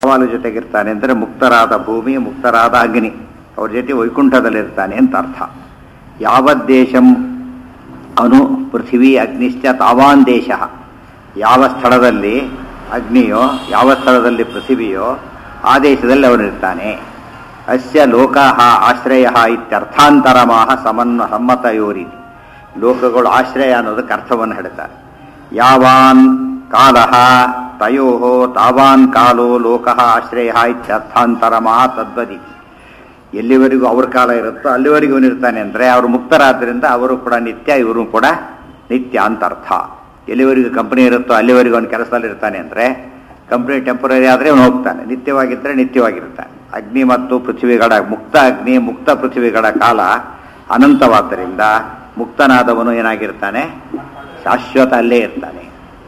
ಯಾವಾಗಲೂ ಜೊತೆಗಿರ್ತಾನೆ ಅಂದರೆ ಮುಕ್ತರಾದ ಭೂಮಿ ಮುಕ್ತರಾದ ಅಗ್ನಿ ಅವ್ರ ಜೊತೆ ವೈಕುಂಠದಲ್ಲಿರ್ತಾನೆ ಅಂತ ಅರ್ಥ ಯಾವದ್ದೇಶಂ ಅನು ಪೃಥಿವಿ ಅಗ್ನಿಶ್ಚ ತಾವಾನ್ ದೇಶ ಯಾವ ಸ್ಥಳದಲ್ಲಿ ಅಗ್ನಿಯೋ ಯಾವ ಸ್ಥಳದಲ್ಲಿ ಪೃಥಿವಿಯೋ ಆ ದೇಶದಲ್ಲಿ ಅವನಿರ್ತಾನೆ ಅಸ್ಯ ಲೋಕಃ ಆಶ್ರಯ ಇತ್ಯರ್ಥಾಂತರಮಾಹ ಸಮನ್ವ ಸಮ್ಮತಯೋರಿತಿ ಲೋಕಗಳು ಆಶ್ರಯ ಅನ್ನೋದಕ್ಕೆ ಅರ್ಥವನ್ನು ಹೇಳ್ತಾರೆ ಯಾವಾನ್ ಕಾಲ ತಯೋ ತಾವಾನ್ ಕಾಲೋ ಲೋಕಃ ಆಶ್ರಯ ಇತ್ಯರ್ಥಾಂತರಮಃ ತದ್ವದಿ ಎಲ್ಲಿವರೆಗೂ ಅವ್ರ ಕಾಲ ಇರುತ್ತೋ ಅಲ್ಲಿವರೆಗೂ ಇವನಿರ್ತಾನೆ ಅಂದರೆ ಅವರು ಮುಕ್ತರಾದ್ರಿಂದ ಅವರು ಕೂಡ ನಿತ್ಯ ಇವರು ಕೂಡ ನಿತ್ಯ ಅಂತ ಅರ್ಥ ಎಲ್ಲಿವರೆಗೂ ಕಂಪನಿ ಇರುತ್ತೋ ಅಲ್ಲಿವರೆಗೂ ಅವನು ಕೆಲಸದಲ್ಲಿ ಇರ್ತಾನೆ ಅಂದರೆ ಕಂಪನಿ ಟೆಂಪರರಿ ಆದರೆ ಅವನು ಹೋಗ್ತಾನೆ ನಿತ್ಯವಾಗಿದ್ದರೆ ನಿತ್ಯವಾಗಿರ್ತಾನೆ ಅಗ್ನಿ ಮತ್ತು ಪೃಥ್ವಿಗಳ ಮುಕ್ತ ಅಗ್ನಿ ಮುಕ್ತ ಪೃಥ್ವಿಗಳ ಕಾಲ ಅನಂತವಾದ್ದರಿಂದ ಮುಕ್ತನಾದವನು ಏನಾಗಿರ್ತಾನೆ ಶಾಶ್ವತ ಅಲ್ಲೇ ಇರ್ತಾನೆ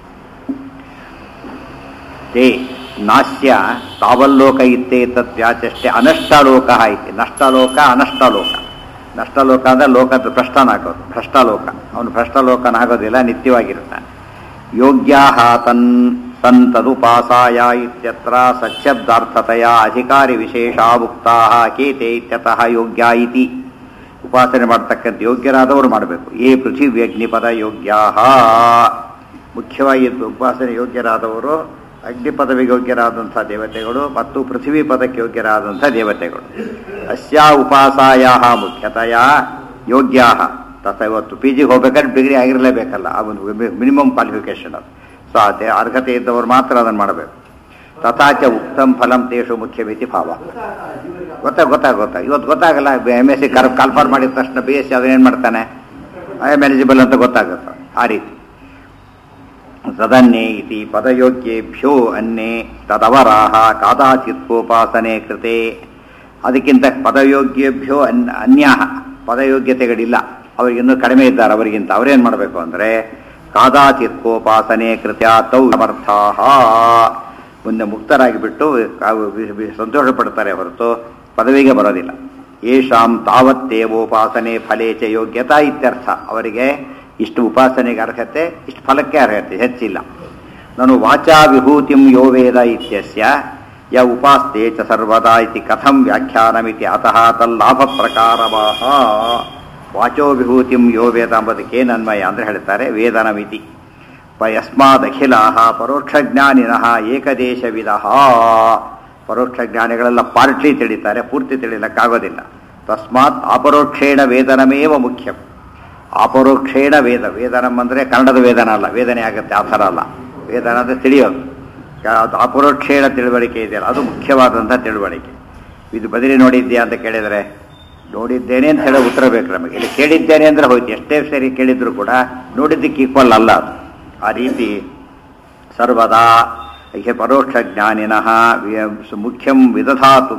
ತೇ ನಾಸ್ಯ ತಾವಲ್ಲೋಕ ಇತ್ತೇತತ್ ವ್ಯಾಚಷ್ಟೆ ಅನಷ್ಟಲೋಕ ಇತಿ ನಷ್ಟಲೋಕ ಅನಷ್ಟಲೋಕ ನಷ್ಟಲೋಕ ಅಂದರೆ ಲೋಕದ ಭ್ರಷ್ಟನಾಗೋದು ಭ್ರಷ್ಟಲೋಕ ಅವನು ಭ್ರಷ್ಟಲೋಕನಾಗೋದಿಲ್ಲ ನಿತ್ಯವಾಗಿರ್ತಾನೆ ಯೋಗ್ಯಾ ತನ್ ತನ್ ತದುಪಾಸಾಯ ಇತ್ಯತ್ರ ಸಚ್ಯಬ್ದಾರ್ಥತೆಯ ಅಧಿಕಾರಿ ವಿಶೇಷ ಮುಕ್ತಾ ಕೇತೆ ಇತ್ಯತಃ ಯೋಗ್ಯ ಇತಿ ಉಪಾಸನೆ ಮಾಡ್ತಕ್ಕಂಥ ಯೋಗ್ಯರಾದವರು ಮಾಡಬೇಕು ಏ ಪೃಥಿವ್ಯಗ್ನಿಪದ ಯೋಗ್ಯಾ ಮುಖ್ಯವಾಗಿ ಉಪಾಸನೆ ಯೋಗ್ಯರಾದವರು ಅಗ್ನಿ ಪದವಿಗೆ ಯೋಗ್ಯರಾದಂಥ ದೇವತೆಗಳು ಮತ್ತು ಪೃಥ್ವಿ ಪದಕ್ಕೆ ಯೋಗ್ಯರಾದಂಥ ದೇವತೆಗಳು ಅಸ್ಯಾ ಉಪಾಸಾಯ ಮುಖ್ಯತೆಯ ಯೋಗ್ಯಾ ತಥ ಇವತ್ತು ಪಿ ಜಿಗೆ ಹೋಗ್ಬೇಕಾದ್ರೆ ಡಿಗ್ರಿ ಆಗಿರಲೇಬೇಕಲ್ಲ ಆ ಒಂದು ಮಿನಿಮಮ್ ಕ್ವಾಲಿಫಿಕೇಶನ್ ಅದು ಸೊ ಅದೇ ಅರ್ಹತೆ ಇದ್ದವರು ಮಾತ್ರ ಅದನ್ನು ಮಾಡಬೇಕು ತಥಾಚ ಉತ್ತಮ ಫಲಂ ತೇಷು ಮುಖ್ಯಮಿತಿ ಭಾವ ಗೊತ್ತಾ ಗೊತ್ತಾ ಗೊತ್ತಾ ಇವತ್ತು ಗೊತ್ತಾಗಲ್ಲ ಎಮ್ ಎಸ್ ಸಿ ಕರ್ ಕಾಲ್ಫಾರ್ ಮಾಡಿದ ತಕ್ಷಣ ಬಿ ಎಸ್ ಸಿ ಅದನ್ನೇನು ಮಾಡ್ತಾನೆ ಐ ಮ್ಯಾನೇಜಬಲ್ ಅಂತ ಗೊತ್ತಾಗುತ್ತೆ ಆ ರೀತಿ ತದನ್ನೇ ಇತಿ ಪದಯೋಗ್ಯೇಭ್ಯೋ ಅನ್ನೇ ತದವರಾಹ ಕಾದಾಚಿತ್ಕೋಪಾಸನೆ ಕೃತೆ ಅದಕ್ಕಿಂತ ಪದಯೋಗ್ಯೇಭ್ಯೋ ಅನ್ ಅನ್ಯಾಹ ಪದಯೋಗ್ಯತೆಗಳಿಲ್ಲ ಅವರಿಗಿನ್ನೂ ಕಡಿಮೆ ಇದ್ದಾರೆ ಅವರಿಗಿಂತ ಅವರೇನು ಮಾಡಬೇಕು ಅಂದರೆ ಕಾದಾಚಿತ್ಕೋಪಾಸನೆ ಕೃತ್ಯ ತೌ ಸಮರ್ಥಾ ಮುಂದೆ ಮುಕ್ತರಾಗಿ ಬಿಟ್ಟು ಸಂತೋಷ ಪಡ್ತಾರೆ ಹೊರತು ಪದವಿಗೆ ಬರೋದಿಲ್ಲ ಯೇಷಾಂ ತಾವತ್ತೇವೋಪಾಸನೆ ಫಲೇ ಚ ಯೋಗ್ಯತಾ ಇತ್ಯರ್ಥ ಅವರಿಗೆ ಇಷ್ಟು ಉಪಾಸನೆಗೆ ಅರ್ಹತೆ ಇಷ್ಟು ಫಲಕ್ಕೆ ಅರ್ಹತೆ ಹೆಚ್ಚಿಲ್ಲ ನಾನು ವಾಚಾ ವಿಭೂತಿಂ ಯೋ ವೇದ ಇತ್ಯಸ್ಯ ಯ ಉಪಾಸ್ತೆ ಚ ಸರ್ವದಾ ಇತಿ ಕಥಂ ವ್ಯಾಖ್ಯಾನಮಿತಿ ಅತಃ ತಲ್ಲಾಭ ಪ್ರಕಾರವಾಹ ವಾಚೋ ವಿಭೂತಿಂ ಯೋ ವೇದ ಎಂಬುದಕ್ಕೇನನ್ವಯ ಅಂದರೆ ಹೇಳ್ತಾರೆ ವೇದನಮಿತಿ ಯಸ್ಮಾದಖಿಲಾ ಪರೋಕ್ಷ ಜ್ಞಾನಿನಃ ಏಕದೇಶವಿದ ಪರೋಕ್ಷ ಜ್ಞಾನಿಗಳೆಲ್ಲ ಪಾರ್ಟ್ಲಿ ತಿಳಿತಾರೆ ಪೂರ್ತಿ ತಿಳಿಲಕ್ಕಾಗೋದಿಲ್ಲ ತಸ್ಮಾತ್ ಅಪರೋಕ್ಷೇಣ ವೇದನಮೇವ ಮುಖ್ಯಂ ಅಪರೋಕ್ಷೇಣ ವೇದ ವೇದನಂ ಅಂದರೆ ಕನ್ನಡದ ವೇದನ ಅಲ್ಲ ವೇದನೆ ಆಗುತ್ತೆ ಆ ಥರ ಅಲ್ಲ ವೇದನ ಅಂದರೆ ತಿಳಿಯೋದು ಅದು ಅಪರೋಕ್ಷೇಣ ತಿಳುವಳಿಕೆ ಇದೆಯಲ್ಲ ಅದು ಮುಖ್ಯವಾದಂಥ ತಿಳುವಳಿಕೆ ಇದು ಬದಲಿ ನೋಡಿದ್ಯಾ ಅಂತ ಕೇಳಿದರೆ ನೋಡಿದ್ದೇನೆ ಅಂತ ಹೇಳೋ ಉತ್ತರ ಬೇಕು ನಮಗೆ ಇಲ್ಲಿ ಕೇಳಿದ್ದೇನೆ ಅಂದರೆ ಹೋಯ್ತು ಎಷ್ಟೇ ಸರಿ ಕೇಳಿದ್ರು ಕೂಡ ನೋಡಿದ್ದಕ್ಕೆ ಈಕ್ವಲ್ ಅಲ್ಲ ಅದು ಆ ರೀತಿ ಸರ್ವದಾ ಹೀಗೆ ಪರೋಕ್ಷ ಜ್ಞಾನಿನಃ ಮುಖ್ಯಂ ವಿದಧಾತು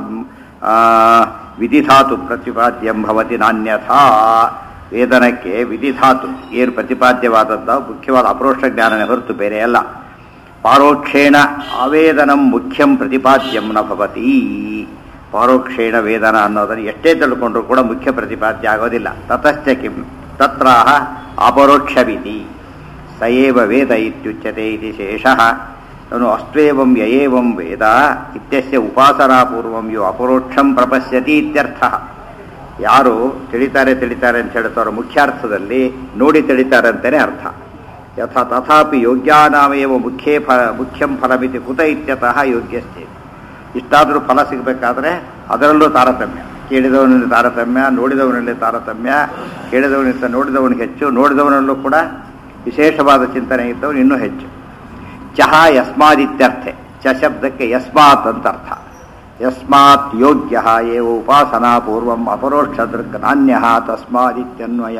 ವಿಧಿಧಾತು ಪ್ರತಿಪಾದ್ಯಂ ಭವತಿ ನಾನ್ಯಥಾ ವೇದನಕ್ಕೆ ವಿಧಿಧಾತು ಏನು ಪ್ರತಿಪಾದ್ಯವಾದದ್ದ ಮುಖ್ಯವಾದ ಅಪರೋಕ್ಷ ಜ್ಞಾನನೇ ಹೊರತು ಬೇರೆ ಅಲ್ಲ ಪಾರೋಕ್ಷೇಣ ಆವೇದನಂ ಮುಖ್ಯಂ ಪ್ರತಿಪಾದ್ಯಂ ನ ಭವತಿ ಪಾರೋಕ್ಷೇಣ ವೇದನ ಅನ್ನೋದನ್ನು ಎಷ್ಟೇ ತಿಳ್ಕೊಂಡ್ರೂ ಕೂಡ ಮುಖ್ಯ ಪ್ರತಿಪಾದ್ಯ ಆಗೋದಿಲ್ಲ ತತಶ್ಚ ಕಿಂ ತತ್ರ ಅಪರೋಕ್ಷವಿಧಿ ಸಯೇವ ವೇದ ಇತ್ಯುಚ್ಯತೆ ಇತಿ ಶೇಷಃ ಅವನು ಅಸ್ತ್ವೇವಂ ಯಯೇವಂ ವೇದ ಇತ್ಯಸ್ಯ ಉಪಾಸನಾಪೂರ್ವಂ ಯೋ ಅಪರೋಕ್ಷಂ ಪ್ರಪಶ್ಯತಿ ಇತ್ಯರ್ಥ ಯಾರು ತಿಳಿತಾರೆ ತಿಳಿತಾರೆ ಅಂತ ಹೇಳ್ತಾರೋ ಮುಖ್ಯಾರ್ಥದಲ್ಲಿ ನೋಡಿ ತಿಳಿತಾರೆ ಅಂತಲೇ ಅರ್ಥ ಯಥಾ ತಥಾಪಿ ಯೋಗ್ಯಾನಾಮೇವ ಮುಖ್ಯೇ ಫಲ ಮುಖ್ಯಂ ಫಲಮಿತಿ ಕುತ ಇತ್ಯತಃ ಯೋಗ್ಯಸ್ಥೆ ಇಷ್ಟಾದರೂ ಫಲ ಸಿಗಬೇಕಾದ್ರೆ ಅದರಲ್ಲೂ ತಾರತಮ್ಯ ಕೇಳಿದವನಲ್ಲಿ ತಾರತಮ್ಯ ನೋಡಿದವನಲ್ಲಿ ತಾರತಮ್ಯ ಕೇಳಿದವನಿಂದ ನೋಡಿದವನಿಗೆ ಹೆಚ್ಚು ನೋಡಿದವನಲ್ಲೂ ಕೂಡ ವಿಶೇಷವಾದ ಚಿಂತನೆ ಇದ್ದವನು ಇನ್ನೂ ಹೆಚ್ಚು ಚಹ ಯಸ್ಮಾದಿತ್ಯರ್ಥೆ ಚ ಶಬ್ದಕ್ಕೆ ಯಸ್ಮಾತ್ ಅಂತ ಅರ್ಥ ಯಸ್ಮಾತ್ ಯೋಗ್ಯ ಏವ ಉಪಾಸನಾ ಪೂರ್ವಂ ಅಪರೋಕ್ಷ ದೃಕ್ ನಾಣ್ಯ ತಸ್ಮಾದಿತ್ಯನ್ವಯ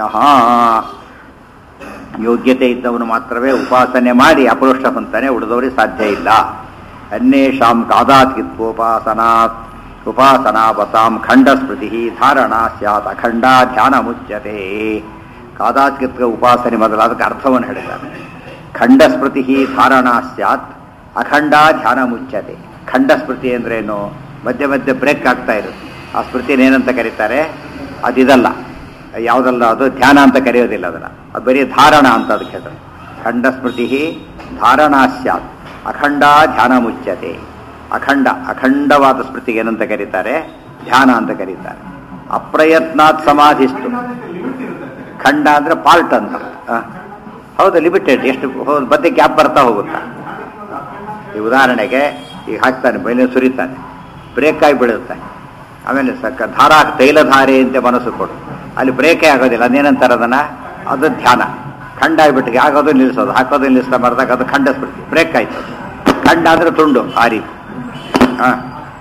ಯೋಗ್ಯತೆ ಇದ್ದವನು ಮಾತ್ರವೇ ಉಪಾಸನೆ ಮಾಡಿ ಅಪರೋಕ್ಷ ಹೊಂತಾನೆ ಉಳಿದವರಿಗೆ ಸಾಧ್ಯ ಇಲ್ಲ ಅನ್ಯೇಷಾಂ ಕಾದಾತ್ಕಿತ್ವೋಪಾಸನಾತ್ ಉಪಾಸನಾವತಾಂ ಖಂಡಸ್ಮೃತಿ ಧಾರಣಾ ಸ್ಯಾತ್ ಅಖಂಡ ಧ್ಯಾನ ಮುಚ್ಯತೆ ಕಾದಾತ್ಕಿತ್ವ ಉಪಾಸನೆ ಮೊದಲಾದಕ್ಕೆ ಅರ್ಥವನ್ನು ಹೇಳಿದ್ದಾರೆ ಖಂಡಸ್ಮೃತಿ ಧಾರಣಾ ಸ್ಯಾತ್ ಅಖಂಡ ಧ್ಯಾನ ಮುಚ್ಯತೆ ಖಂಡಸ್ಮೃತಿ ಅಂದ್ರೇನು ಮಧ್ಯೆ ಮಧ್ಯೆ ಬ್ರೇಕ್ ಆಗ್ತಾ ಇರುತ್ತೆ ಆ ಸ್ಮೃತಿನೇನಂತ ಕರೀತಾರೆ ಅದಿದಲ್ಲ ಯಾವುದಲ್ಲ ಅದು ಧ್ಯಾನ ಅಂತ ಕರೆಯೋದಿಲ್ಲ ಅದನ್ನು ಅದು ಬರೀ ಧಾರಣ ಅಂತ ಅದಕ್ಕೆ ಹೆಸರು ಖಂಡ ಸ್ಮೃತಿ ಧಾರಣಾ ಸ್ಯಾತ್ ಅಖಂಡ ಧ್ಯಾನ ಮುಚ್ಯತೆ ಅಖಂಡ ಅಖಂಡವಾದ ಸ್ಮೃತಿಗೆ ಏನಂತ ಕರೀತಾರೆ ಧ್ಯಾನ ಅಂತ ಕರೀತಾರೆ ಅಪ್ರಯತ್ನಾತ್ ಸಮಾಧಿಸ್ತು ಖಂಡ ಅಂದ್ರೆ ಪಾರ್ಟ್ ಅಂತ ಆ. ಹೌದು ಲಿಮಿಟೆಡ್ ಎಷ್ಟು ಹೌದು ಮತ್ತೆ ಗ್ಯಾಪ್ ಬರ್ತಾ ಹೋಗುತ್ತಾ ಈ ಉದಾಹರಣೆಗೆ ಈಗ ಹಾಕ್ತಾನೆ ಬೈಲೆ ಸುರಿತಾನೆ ಬ್ರೇಕ್ ಆಗಿ ಬೀಳುತ್ತೆ ಆಮೇಲೆ ಸಕ್ಕ ಧಾರಾ ತೈಲಧಾರೆ ಅಂತ ಮನಸ್ಸು ಕೊಡು ಅಲ್ಲಿ ಬ್ರೇಕೇ ಆಗೋದಿಲ್ಲ ಅದೇನಂತಾರೆ ಅದನ್ನ ಅದು ಧ್ಯಾನ ಖಂಡ ಆಗಿಬಿಟ್ಟಿಗೆ ಆಗೋದು ನಿಲ್ಲಿಸೋದು ಹಾಕೋದು ನಿಲ್ಲಿಸ್ತಾ ಮಾಡಿದಾಗ ಅದು ಖಂಡಿಸ್ಬಿಡ್ತೀವಿ ಬ್ರೇಕ್ ಆಯ್ತು ಅದು. ಖಂಡ ಅಂದ್ರೆ ತುಂಡು ಆ ರೀತಿ ಹಾಂ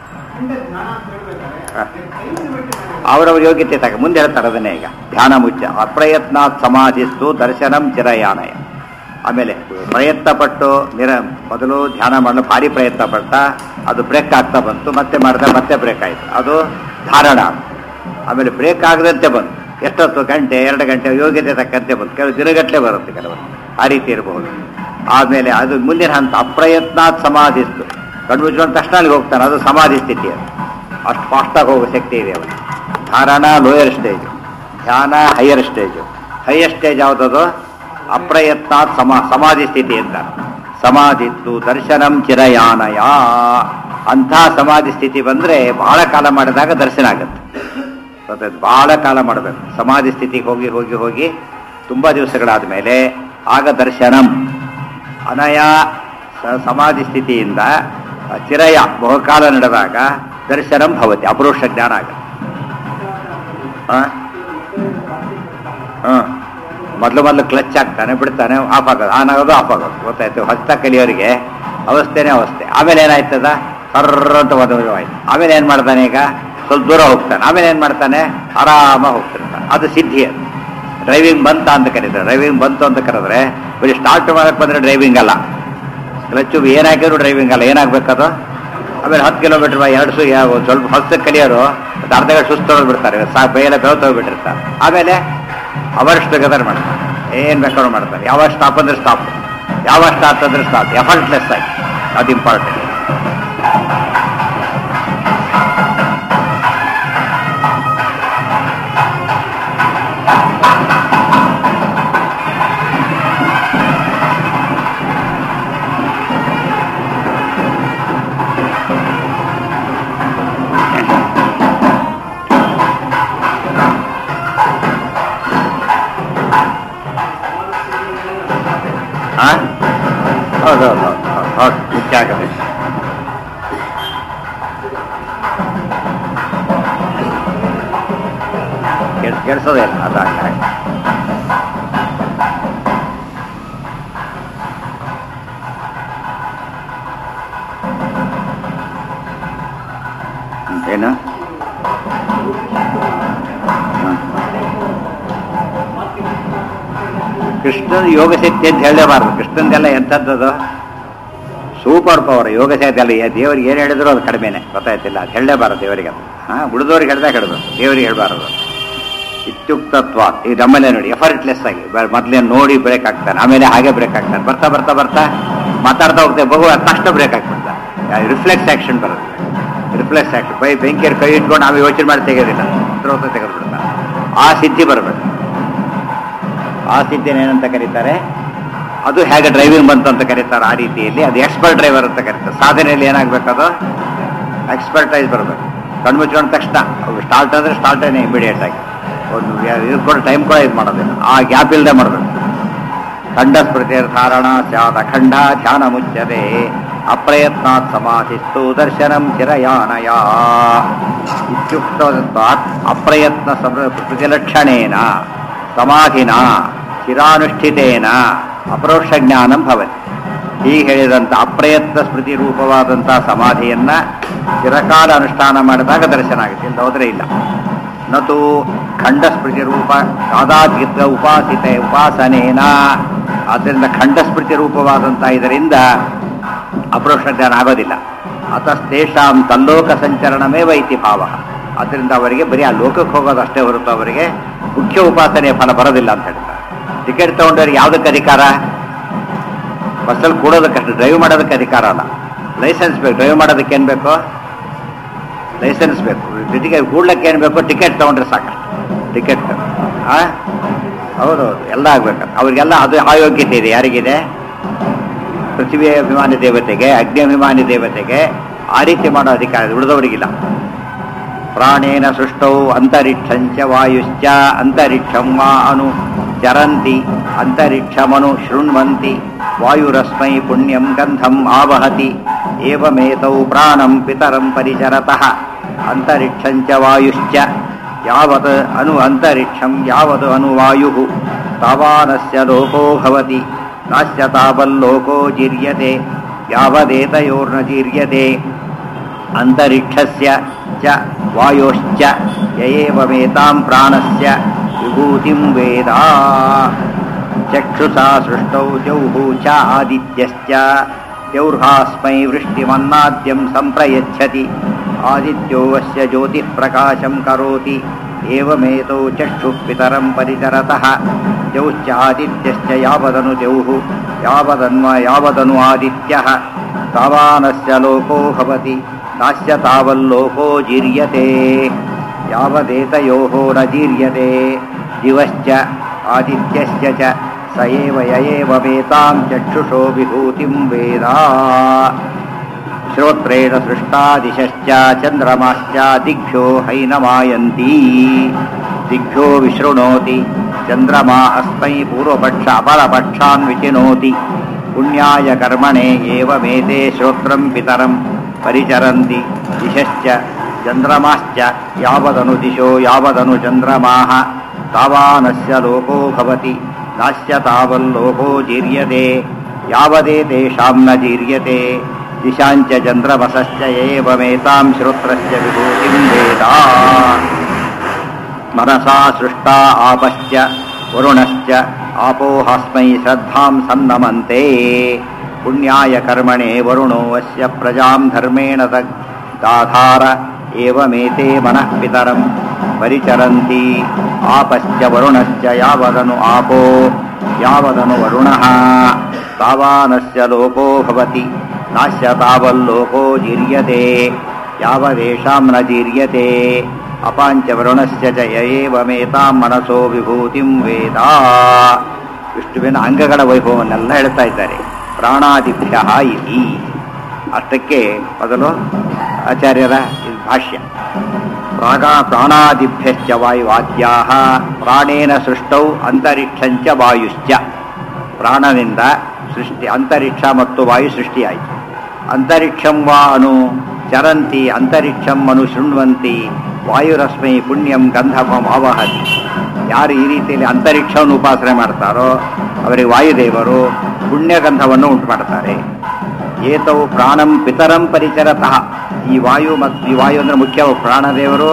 ಅವರವ್ರ ಯೋಗ್ಯತೆ ತಗ ಮುಂದೆ ಹೇಳ್ತಾರೆ ಅದನ್ನೇ ಈಗ ಧ್ಯಾನ ಮುಚ್ಚ ಅಪ್ರಯತ್ನಾತ್ ಸಮಾಧಿಸ್ತು ದರ್ಶನಂ ಚಿರಯಾನಯ ಆಮೇಲೆ ಪ್ರಯತ್ನ ಪಟ್ಟು ನಿರ ಮೊದಲು ಧ್ಯಾನ ಮಾಡಲು ಭಾರಿ ಪ್ರಯತ್ನ ಪಟ್ಟ ಅದು ಬ್ರೇಕ್ ಆಗ್ತಾ ಬಂತು ಮತ್ತೆ ಮಾಡಿದ ಮತ್ತೆ ಬ್ರೇಕ್ ಆಯಿತು ಅದು ಧಾರಣ ಆಮೇಲೆ ಬ್ರೇಕ್ ಆಗದಂತೆ ಬಂತು ಎಷ್ಟೊತ್ತು ಗಂಟೆ ಎರಡು ಗಂಟೆ ಯೋಗ್ಯತೆ ತಕ್ಕಂತೆ ಬಂತು ಕೆಲವು ದಿನಗಟ್ಟಲೆ ಬರುತ್ತೆ ಕೆಲವರು ಆ ರೀತಿ ಇರಬಹುದು ಆಮೇಲೆ ಅದು ಮುಂದಿನ ಹಂತ ಅಪ್ರಯತ್ನಾತ್ ಸಮಾಧಿಸ್ತು ಕಣ್ಣು ಮುಚ್ಚಿದ ತಕ್ಷಣ ಅಲ್ಲಿಗೆ ಹೋಗ್ತಾನೆ ಅದು ಸಮಾಧಿ ಸ್ಥಿತಿ ಅದು ಅಷ್ಟು ಫಾಸ್ಟಾಗಿ ಹೋಗೋ ಶಕ್ತಿ ಇದೆ ಅವನಿಗೆ ಧಾರಣ ಲೋಯರ್ ಸ್ಟೇಜು ಧ್ಯಾನ ಹೈಯರ್ ಸ್ಟೇಜು ಹೈಯರ್ ಸ್ಟೇಜ್ ಯಾವುದದು ಅಪ್ರಯತ್ನ ಸಮ ಸಮಾಧಿ ಸ್ಥಿತಿ ಅಂತ ಸಮಾಧಿತ್ತು ದರ್ಶನಂ ಚಿರಯಾನಯ ಅಂಥ ಸಮಾಧಿ ಸ್ಥಿತಿ ಬಂದರೆ ಬಹಳ ಕಾಲ ಮಾಡಿದಾಗ ದರ್ಶನ ಆಗುತ್ತೆ ಗೊತ್ತಾಯ್ತು ಬಹಳ ಕಾಲ ಮಾಡಬೇಕು ಸಮಾಧಿ ಸ್ಥಿತಿಗೆ ಹೋಗಿ ಹೋಗಿ ಹೋಗಿ ತುಂಬ ದಿವಸಗಳಾದ ಮೇಲೆ ಆಗ ದರ್ಶನಂ ಅನಯ ಸ- ಸಮಾಧಿ ಸ್ಥಿತಿಯಿಂದ ಚಿರಯ ಬಹುಕಾಲ ನಡೆದಾಗ ದರ್ಶನಂ ಭವತಿ ಅಪರೋಕ್ಷ ಜ್ಞಾನ ಆಗುತ್ತೆ ಹಾಂ ಹಾಂ ಮೊದಲು ಮೊದಲು ಕ್ಲಚ್ ಆಗ್ತಾನೆ ಬಿಡ್ತಾನೆ ಆಫ್ ಆಗೋದು ಆನ್ ಆಗೋದು ಆಫ್ ಆಗೋದು ಗೊತ್ತಾಯ್ತು ಹೊಸ್ತ ಕಲಿಯೋರಿಗೆ ಅವಸ್ಥೆನೇ ಅವಸ್ಥೆ ಆಮೇಲೆ ಏನಾಯ್ತದ ಸರ್ರ ಅಂತ ಮದುವೆ ಆಯ್ತು ಆಮೇಲೆ ಏನು ಮಾಡ್ತಾನೆ ಈಗ ಸ್ವಲ್ಪ ದೂರ ಹೋಗ್ತಾನೆ ಆಮೇಲೆ ಏನು ಮಾಡ್ತಾನೆ ಆರಾಮಾಗಿ ಹೋಗ್ತಿರ್ತಾನೆ ಅದು ಸಿದ್ಧಿ ಅದು ಡ್ರೈವಿಂಗ್ ಬಂತ ಅಂತ ಕರೀತಾರೆ ಡ್ರೈವಿಂಗ್ ಬಂತು ಅಂತ ಕರೆದ್ರೆ ಬರೀ ಸ್ಟಾರ್ಟ್ ಮಾಡಕ್ಕೆ ಬಂದರೆ ಡ್ರೈವಿಂಗ್ ಅಲ್ಲ ಕ್ಲಚ್ಚು ಏನಾಕಿದ್ರು ಡ್ರೈವಿಂಗ್ ಅಲ್ಲ ಏನಾಗಬೇಕದು ಆಮೇಲೆ ಹತ್ತು ಕಿಲೋಮೀಟರ್ ಎರಡು ಸು ಯಾವ ಸ್ವಲ್ಪ ಹೊಸ ಕಲಿಯೋರು ಒಂದು ಅರ್ಧ ಗಂಟೆ ಸುಸ್ತು ಬಿಡ್ತಾರೆ ಸಾ ಬೇರೆ ಬೇವು ತಗೋಬಿಟ್ಟಿರ್ತಾರೆ ಆಮೇಲೆ ಅವರ್ಷ್ಟು ಬೇಕಾದ್ರೆ ಮಾಡ್ತಾರೆ ಏನು ಬೇಕಾದ್ರೂ ಮಾಡ್ತಾರೆ ಯಾವಾಗ ಸ್ಟಾಪ್ ಅಂದ್ರೆ ಸ್ಟಾಪ್ ಯಾವಾಗ ಸ್ಟಾರ್ಟ್ ಅಂದ್ರೆ ಸ್ಟಾರ್ಟ್ ಎಫರ್ಟ್ಲೆಸ್ ಆಗಿ ಅದು ಇಂಪಾರ್ಟೆಂಟ್ ಹಾಂ ಹೌದು ಹೌದು ಹೌದು ಹೌದು ಹೌದು ಮುಖ್ಯ ಆಗಬೇಕು ಕೆಲ್ ಕೆಲ್ಸೋದೇ ಇಲ್ಲ ಅದು ಹಾಗೆ ಏನು ಹ್ಮ್. ಕೃಷ್ಣನ ಯೋಗ ಶಕ್ತಿ ಅಂತ ಹೇಳಲೇಬಾರ್ದು ಕೃಷ್ಣಂದೆಲ್ಲ ಎಂಥದ್ದು ಸೂಪರ್ ಪವರ್ ಯೋಗ ಶಕ್ತಿ ಅಲ್ಲ ಏ- ದೇವರಿಗೆ ಏನು ಹೇಳಿದ್ರು ಅದು ಕಡಿಮೆನೆ ಗೊತ್ತಾಯ್ತಿಲ್ಲ ಅದು ಹೇಳಲೇಬಾರದು ದೇವರಿಗೆ ಅದು ಹಾಂ ಉಳಿದವ್ರಿಗೆ ಹೇಳ್ದಾಗ ಹೇಳ್ಬೇಕು ದೇವರಿಗೆ ಹೇಳಬಾರದು ಇತ್ಯುಕ್ತತ್ವ ಈಗ ನಮ್ಮಲ್ಲೇ ನೋಡಿ ಎಫರ್ಟ್ಲೆಸ್ ಆಗಿ ಬ- ಮೊದ್ಲೇನು ನೋಡಿ ಬ್ರೇಕ್ ಆಗ್ತಾನೆ ಆಮೇಲೆ ಹಾಗೆ ಬ್ರೇಕ್ ಆಗ್ತಾನೆ ಬರ್ತಾ ಬರ್ತಾ ಬರ್ತಾ ಮಾತಾಡ್ತಾ ಹೋಗ್ತೇವೆ ಬಹು ತಕ್ಷಣ ಬ್ರೇಕ್ ಆಗ್ಬಿಡ್ತಾನೆ ರಿಫ್ಲೆಕ್ಸ್ ಆಕ್ಷನ್ ಬರುತ್ತೆ ರಿಫ್ಲೆಕ್ಸ್ ಆಕ್ಷನ್ ಬೈ ಬೆಂಕಿಯಲ್ಲಿ ಕೈ ಇಟ್ಕೊಂಡು ಆಮೇಲೆ ಯೋಚನೆ ಮಾಡಿ ತೆಗೆಯೋದಿಲ್ಲ ಹತ್ರ ತೆಗೆದ್ಬಿಡ್ತಾನೆ ಆ ಸಿದ್ಧಿ ಬರಬೇಕು ಆ ಸ್ಥಿತಿಯನ್ನು ಏನಂತ ಕರೀತಾರೆ ಅದು ಹೇಗೆ ಡ್ರೈವಿಂಗ್ ಬಂತು ಅಂತ ಕರೀತಾರೆ ಆ ರೀತಿಯಲ್ಲಿ ಅದು ಎಕ್ಸ್ಪರ್ಟ್ ಡ್ರೈವರ್ ಅಂತ ಕರೀತಾರೆ ಸಾಧನೆಯಲ್ಲಿ ಏನಾಗಬೇಕದು ಎಕ್ಸ್ಪರ್ಟೈಸ್ ಬರಬೇಕು ಕಣ್ಣು ಮುಚ್ಕೊಂಡ ತಕ್ಷಣ ಸ್ಟಾರ್ಟ್ ಅಂದರೆ ಸ್ಟಾರ್ಟೇನೆ ಇಮಿಡಿಯೇಟ್ ಆಗಿ ಒಂದು ಇದು ಕೂಡ ಟೈಮ್ ಕೂಡ ಇದು ಮಾಡೋದಿಲ್ಲ ಆ ಗ್ಯಾಪ್ ಇಲ್ಲದೆ ಮಾಡಬೇಕು ಖಂಡ ಸ್ಮೃತಿ ಧಾರಣ ಸ್ಯಾದ ಖಂಡ ಧ್ಯಾನ ಮುಚ್ಚದೆ ಅಪ್ರಯತ್ನಾತ್ ಸಮಾಧಿಸ್ತು ದರ್ಶನಂ ಚಿರಯಾನಯ ಇತ್ಯುಕ್ತವಾತ್ ಅಪ್ರಯತ್ನ ಸಮ ಪ್ರತಿಲಕ್ಷಣೇನ ಸಮಾಧಿನ ಚಿರಾನುಷ್ಠಿತೇನ ಅಪರೋಕ್ಷ ಜ್ಞಾನಂ ಭವತಿ ಹೀಗೆ ಹೇಳಿದಂಥ ಅಪ್ರಯತ್ನ ಸ್ಮೃತಿ ರೂಪವಾದಂಥ ಸಮಾಧಿಯನ್ನ ಚಿರಕಾಲ ಅನುಷ್ಠಾನ ಮಾಡಿದಾಗ ದರ್ಶನ ಆಗುತ್ತೆ ಇಲ್ಲ ಹೋದ್ರೆ ಇಲ್ಲ ನತು ಖಂಡ ಸ್ಮೃತಿ ರೂಪ ಕಾದಾದ್ಗಿತ ಉಪಾಸಿತ ಉಪಾಸನೇನ ಆದ್ದರಿಂದ ಖಂಡ ಸ್ಮೃತಿ ರೂಪವಾದಂಥ ಇದರಿಂದ ಅಪರೋಕ್ಷ ಜ್ಞಾನ ಆಗೋದಿಲ್ಲ ಅತಸ್ತೇಷಾಂ ತಲ್ಲೋಕ ಸಂಚರಣಮೇ ವೈತಿ ಭಾವ ಅದರಿಂದ ಅವರಿಗೆ ಬರೀ ಆ ಲೋಕಕ್ಕೆ ಹೋಗೋದು ಅಷ್ಟೇ ಹೊರತು ಅವರಿಗೆ ಮುಖ್ಯ ಉಪಾಸನೆಯ ಫಲ ಬರೋದಿಲ್ಲ ಅಂತ ಹೇಳ್ತಾರೆ ಟಿಕೆಟ್ ತಗೊಂಡವ್ರಿಗೆ ಯಾವುದಕ್ಕೆ ಅಧಿಕಾರ ಬಸ್ಸಲ್ಲಿ ಕೂಡೋದಕ್ಕಷ್ಟು ಡ್ರೈವ್ ಮಾಡೋದಕ್ಕೆ ಅಧಿಕಾರ ಅಲ್ಲ ಲೈಸೆನ್ಸ್ ಬೇಕು ಡ್ರೈವ್ ಮಾಡೋದಕ್ಕೆ ಏನು ಬೇಕು ಲೈಸೆನ್ಸ್ ಬೇಕು ಟಿಕೆಟ್ ಕೂಡ್ಲಕ್ಕೆ ಏನು ಬೇಕು ಟಿಕೆಟ್ ತಗೊಂಡ್ರೆ ಸಾಕು ಟಿಕೆಟ್ ಆ ಹೌದೌದು ಎಲ್ಲ ಆಗ್ಬೇಕು ಅವ್ರಿಗೆಲ್ಲ ಅದು ಆ ಯೋಗ್ಯತೆ ಇದೆ ಯಾರಿಗಿದೆ ಪೃಥ್ವಿ ಅಭಿಮಾನಿ ದೇವತೆಗೆ ಅಗ್ನಿ ಅಭಿಮಾನಿ ದೇವತೆಗೆ ಆ ರೀತಿ ಮಾಡೋ ಅಧಿಕಾರ ಉಳಿದವರಿಗಿಲ್ಲ ಪ್ರಾಣೇನ ಸೃಷ್ಟೌ ಅಂತರಿಕ್ಷಂಚ ವಾಯುಶ್ಚ ಅಂತರಿಕ್ಷಂ ವಾ ಅನು ಚರಂತಿ ಅಂತರಿಕ್ಷಮನು ಶೃಣ್ವಂತಿ ವಾಯುರಸ್ಮೈ ಪುಣ್ಯಂ ಗಂಧಂ ಆವಹತಿ ಏವಮೇತೌ ಪ್ರಾಣಂ ಪಿತರಂ ಪರಿಚರತಃ ಅಂತರಿಕ್ಷಂಚ ವಾಯುಶ್ಚ ಯಾವತ್ ಅನು ಅಂತರಿಕ್ಷಂ ಯಾವದು ಅನು ವಾಯುಃ ತಾವಾನಸ್ಯ ಲೋಕೋ ಭವತಿ ನಾಸ್ಯ ತಾವಲ್ಲೋಕೋ ಜೀರ್ಯತೆ ಯಾವದೇತಯೋರ್ನ ಜೀರ್ಯತೆ ಅಂತರಿಕ್ಷಸ್ಯ ಚ ವಾಯೋಶ್ಚ ಯಯೇವಮೇತಾಂ ಪ್ರಾಣಸ್ಯ ವಿಭೂತಿಂ ವೇದ ಚಕ್ಷುಷಾ ಸೃಷ್ಟೌ ದ್ಯೌಃ ಚ ಆದಿತ್ಯಶ್ಚ ದ್ಯೌರ್ಹಾಸ್ಮೈ ವೃಷ್ಟಿಮನ್ನಾದ್ಯಂ ಸಂಪ್ರಯಚ್ಛತಿ ಆದಿತ್ಯೋ ಅಸ್ಯ ಜ್ಯೋತಿಃ ಪ್ರಕಾಶಂ ಕರೋತಿ ಏವಮೇತೌ ಚಕ್ಷುಃ ಪಿತರಂ ಪರಿಚರತಃ ದ್ಯೌಶ್ಚ ಆದಿತ್ಯಶ್ಚ ಯಾವದನು ದ್ಯೌಃ ಯಾವದನ್ವ ಯಾವದನು ಆದಿತ್ಯಃ ತಾವಾನಸ್ಯ ಲೋಕೋ ಭವತಿ ನಾಸ್ಯ ತಾವಲ್ಲೋಕೋ ಜೀರ್ಯತೆ ಯಾವದೇತಯೋಃ ನ ಜೀರ್ಯತೆ ದಿವಶ್ಚ ಆದಿತ್ಯಶ್ಚ ಚ ಸ ಏವ ಯಯೇವಮೇತಾಂ ಚಕ್ಷುಷೋ ವಿಭೂತಿಂ ವೇದ ಶ್ರೋತ್ರೇಣ ಸೃಷ್ಟಾ ದಿಶಶ್ಚ ಚಂದ್ರಮಾಶ್ಚ ದಿಗ್ಭ್ಯೋ ಹೈನಮಾಯಂತಿ ದಿಗ್ಭ್ಯೋ ವಿಶೃಣೋತಿ ಚಂದ್ರಮಾ ಅಸ್ಮೈ ಪೂರ್ವಪಕ್ಷ ಅಪರಪಕ್ಷಾನ್ ವಿಚಿನೋತಿ ಪುಣ್ಯಾಯ ಕರ್ಮಣೆ ಏವಮೇತೆ ಶ್ರೋತ್ರಂ ಪಿತರಂ ಪರಿಚರಂತಿ ದಿಶಶ್ಚ ಚಂದ್ರಮಾಶ್ಚ ಯಾವದನು ದಿಶೋ ಯಾವದನು ಚಂದ್ರಮಾಃ ತಾವಾನಸ್ಯ ಲೋಕೋ ಭವತಿ ನಾಸ್ಯ ತಾವಲ್ಲೋಕೋ ಜೀರ್ಯತೆ ಯಾವದೇ ತೇಷಾಂ ನ ಜೀರ್ಯತೆ ದಿಶಾಂಚ ಚಂದ್ರಮಸಶ್ಚ ಏವಮೇತಾಂ ಶ್ರೋತ್ರಸ್ಯ ವಿಭೂತಿಂ ವೇದ ಮನಸಾ ಸೃಷ್ಟಾ ಆಪಶ್ಚ ವರುಣಶ್ಚ ಆಪೋಹಸ್ಮೈ ಶ್ರದ್ಧಾಂ ಸನ್ನಮಂತೆ ಪುಣ್ಯಾಯ ಕರ್ಮಣೆ ವರುಣೋ ಅಸ್ಯ ಪ್ರಜಾಂ ಧರ್ಮೇಣ ದಾಧಾರ ಏವಮೇತೆ ಮನಃ ಪಿತರಂ ಪರಿಚರಂತಿ ಆಪಶ್ಚ ವರುಣಶ್ಚ ಯಾವದನು ಆಪೋ ಯಾವದನು ವರುಣಃ ತಾವಾನಸ್ಯ ಲೋಕೋ ಭವತಿ ನಾಸ್ಯ ತಾವಲ್ಲೋಕೋ ಜೀರ್ಯತೆ ಯಾವದೇಶಾಂ ನ ಜೀರ್ಯತೆ ಅಪಾಂಚವರುಣಸ್ಯ ಚ ಯಯೇವಮೇತಾಂ ಮನಸೋ ವಿಭೂತಿಂ ವೇದ ವಿಷ್ಣುವಿನ ಅಂಗಗಳ ವೈಭವನ್ನೆಲ್ಲ ಹೇಳ್ತಾ ಇದ್ದಾರೆ ಪ್ರಾಣಾದಿಭ್ಯ ಇತಿ ಅಷ್ಟಕ್ಕೆ ಮೊದಲು ಆಚಾರ್ಯರ ಇದು ಭಾಷ್ಯ ಪ್ರಾಗ ಪ್ರಾಣಾದಿಭ್ಯಶ್ಚ ವಾಯುವಾದ್ಯಾ ಪ್ರಾಣೇನ ಸೃಷ್ಟೌ ಅಂತರಿಕ್ಷಂಚ ವಾಯುಶ್ಚ ಪ್ರಾಣನಿಂದ ಸೃಷ್ಟಿ ಅಂತರಿಕ್ಷ ಮತ್ತು ವಾಯು ಸೃಷ್ಟಿಯಾಯಿತು ಅಂತರಿಕ್ಷಂ ವಾ ಅನು ಚರಂತಿ ಅಂತರಿಕ್ಷಂ ಅನು ಶೃಣ್ವಂತಿ ವಾಯುರಶ್ಮೈ ಪುಣ್ಯಂ ಗಂಧಭಂ ಆವಹತಿ ಯಾರು ಈ ರೀತಿಯಲ್ಲಿ ಅಂತರಿಕ್ಷವನ್ನು ಉಪಾಸನೆ ಮಾಡ್ತಾರೋ ಅವರಿಗೆ ವಾಯುದೇವರು ಪುಣ್ಯಗಂಧವನ್ನು ಉಂಟು ಮಾಡ್ತಾರೆ ಏತವು ಪ್ರಾಣಂ ಪಿತರಂ ಪರಿಚರತಃ ಈ ವಾಯು ಮತ್ತು ಈ ವಾಯು ಅಂದ್ರೆ ಮುಖ್ಯ ಪ್ರಾಣದೇವರು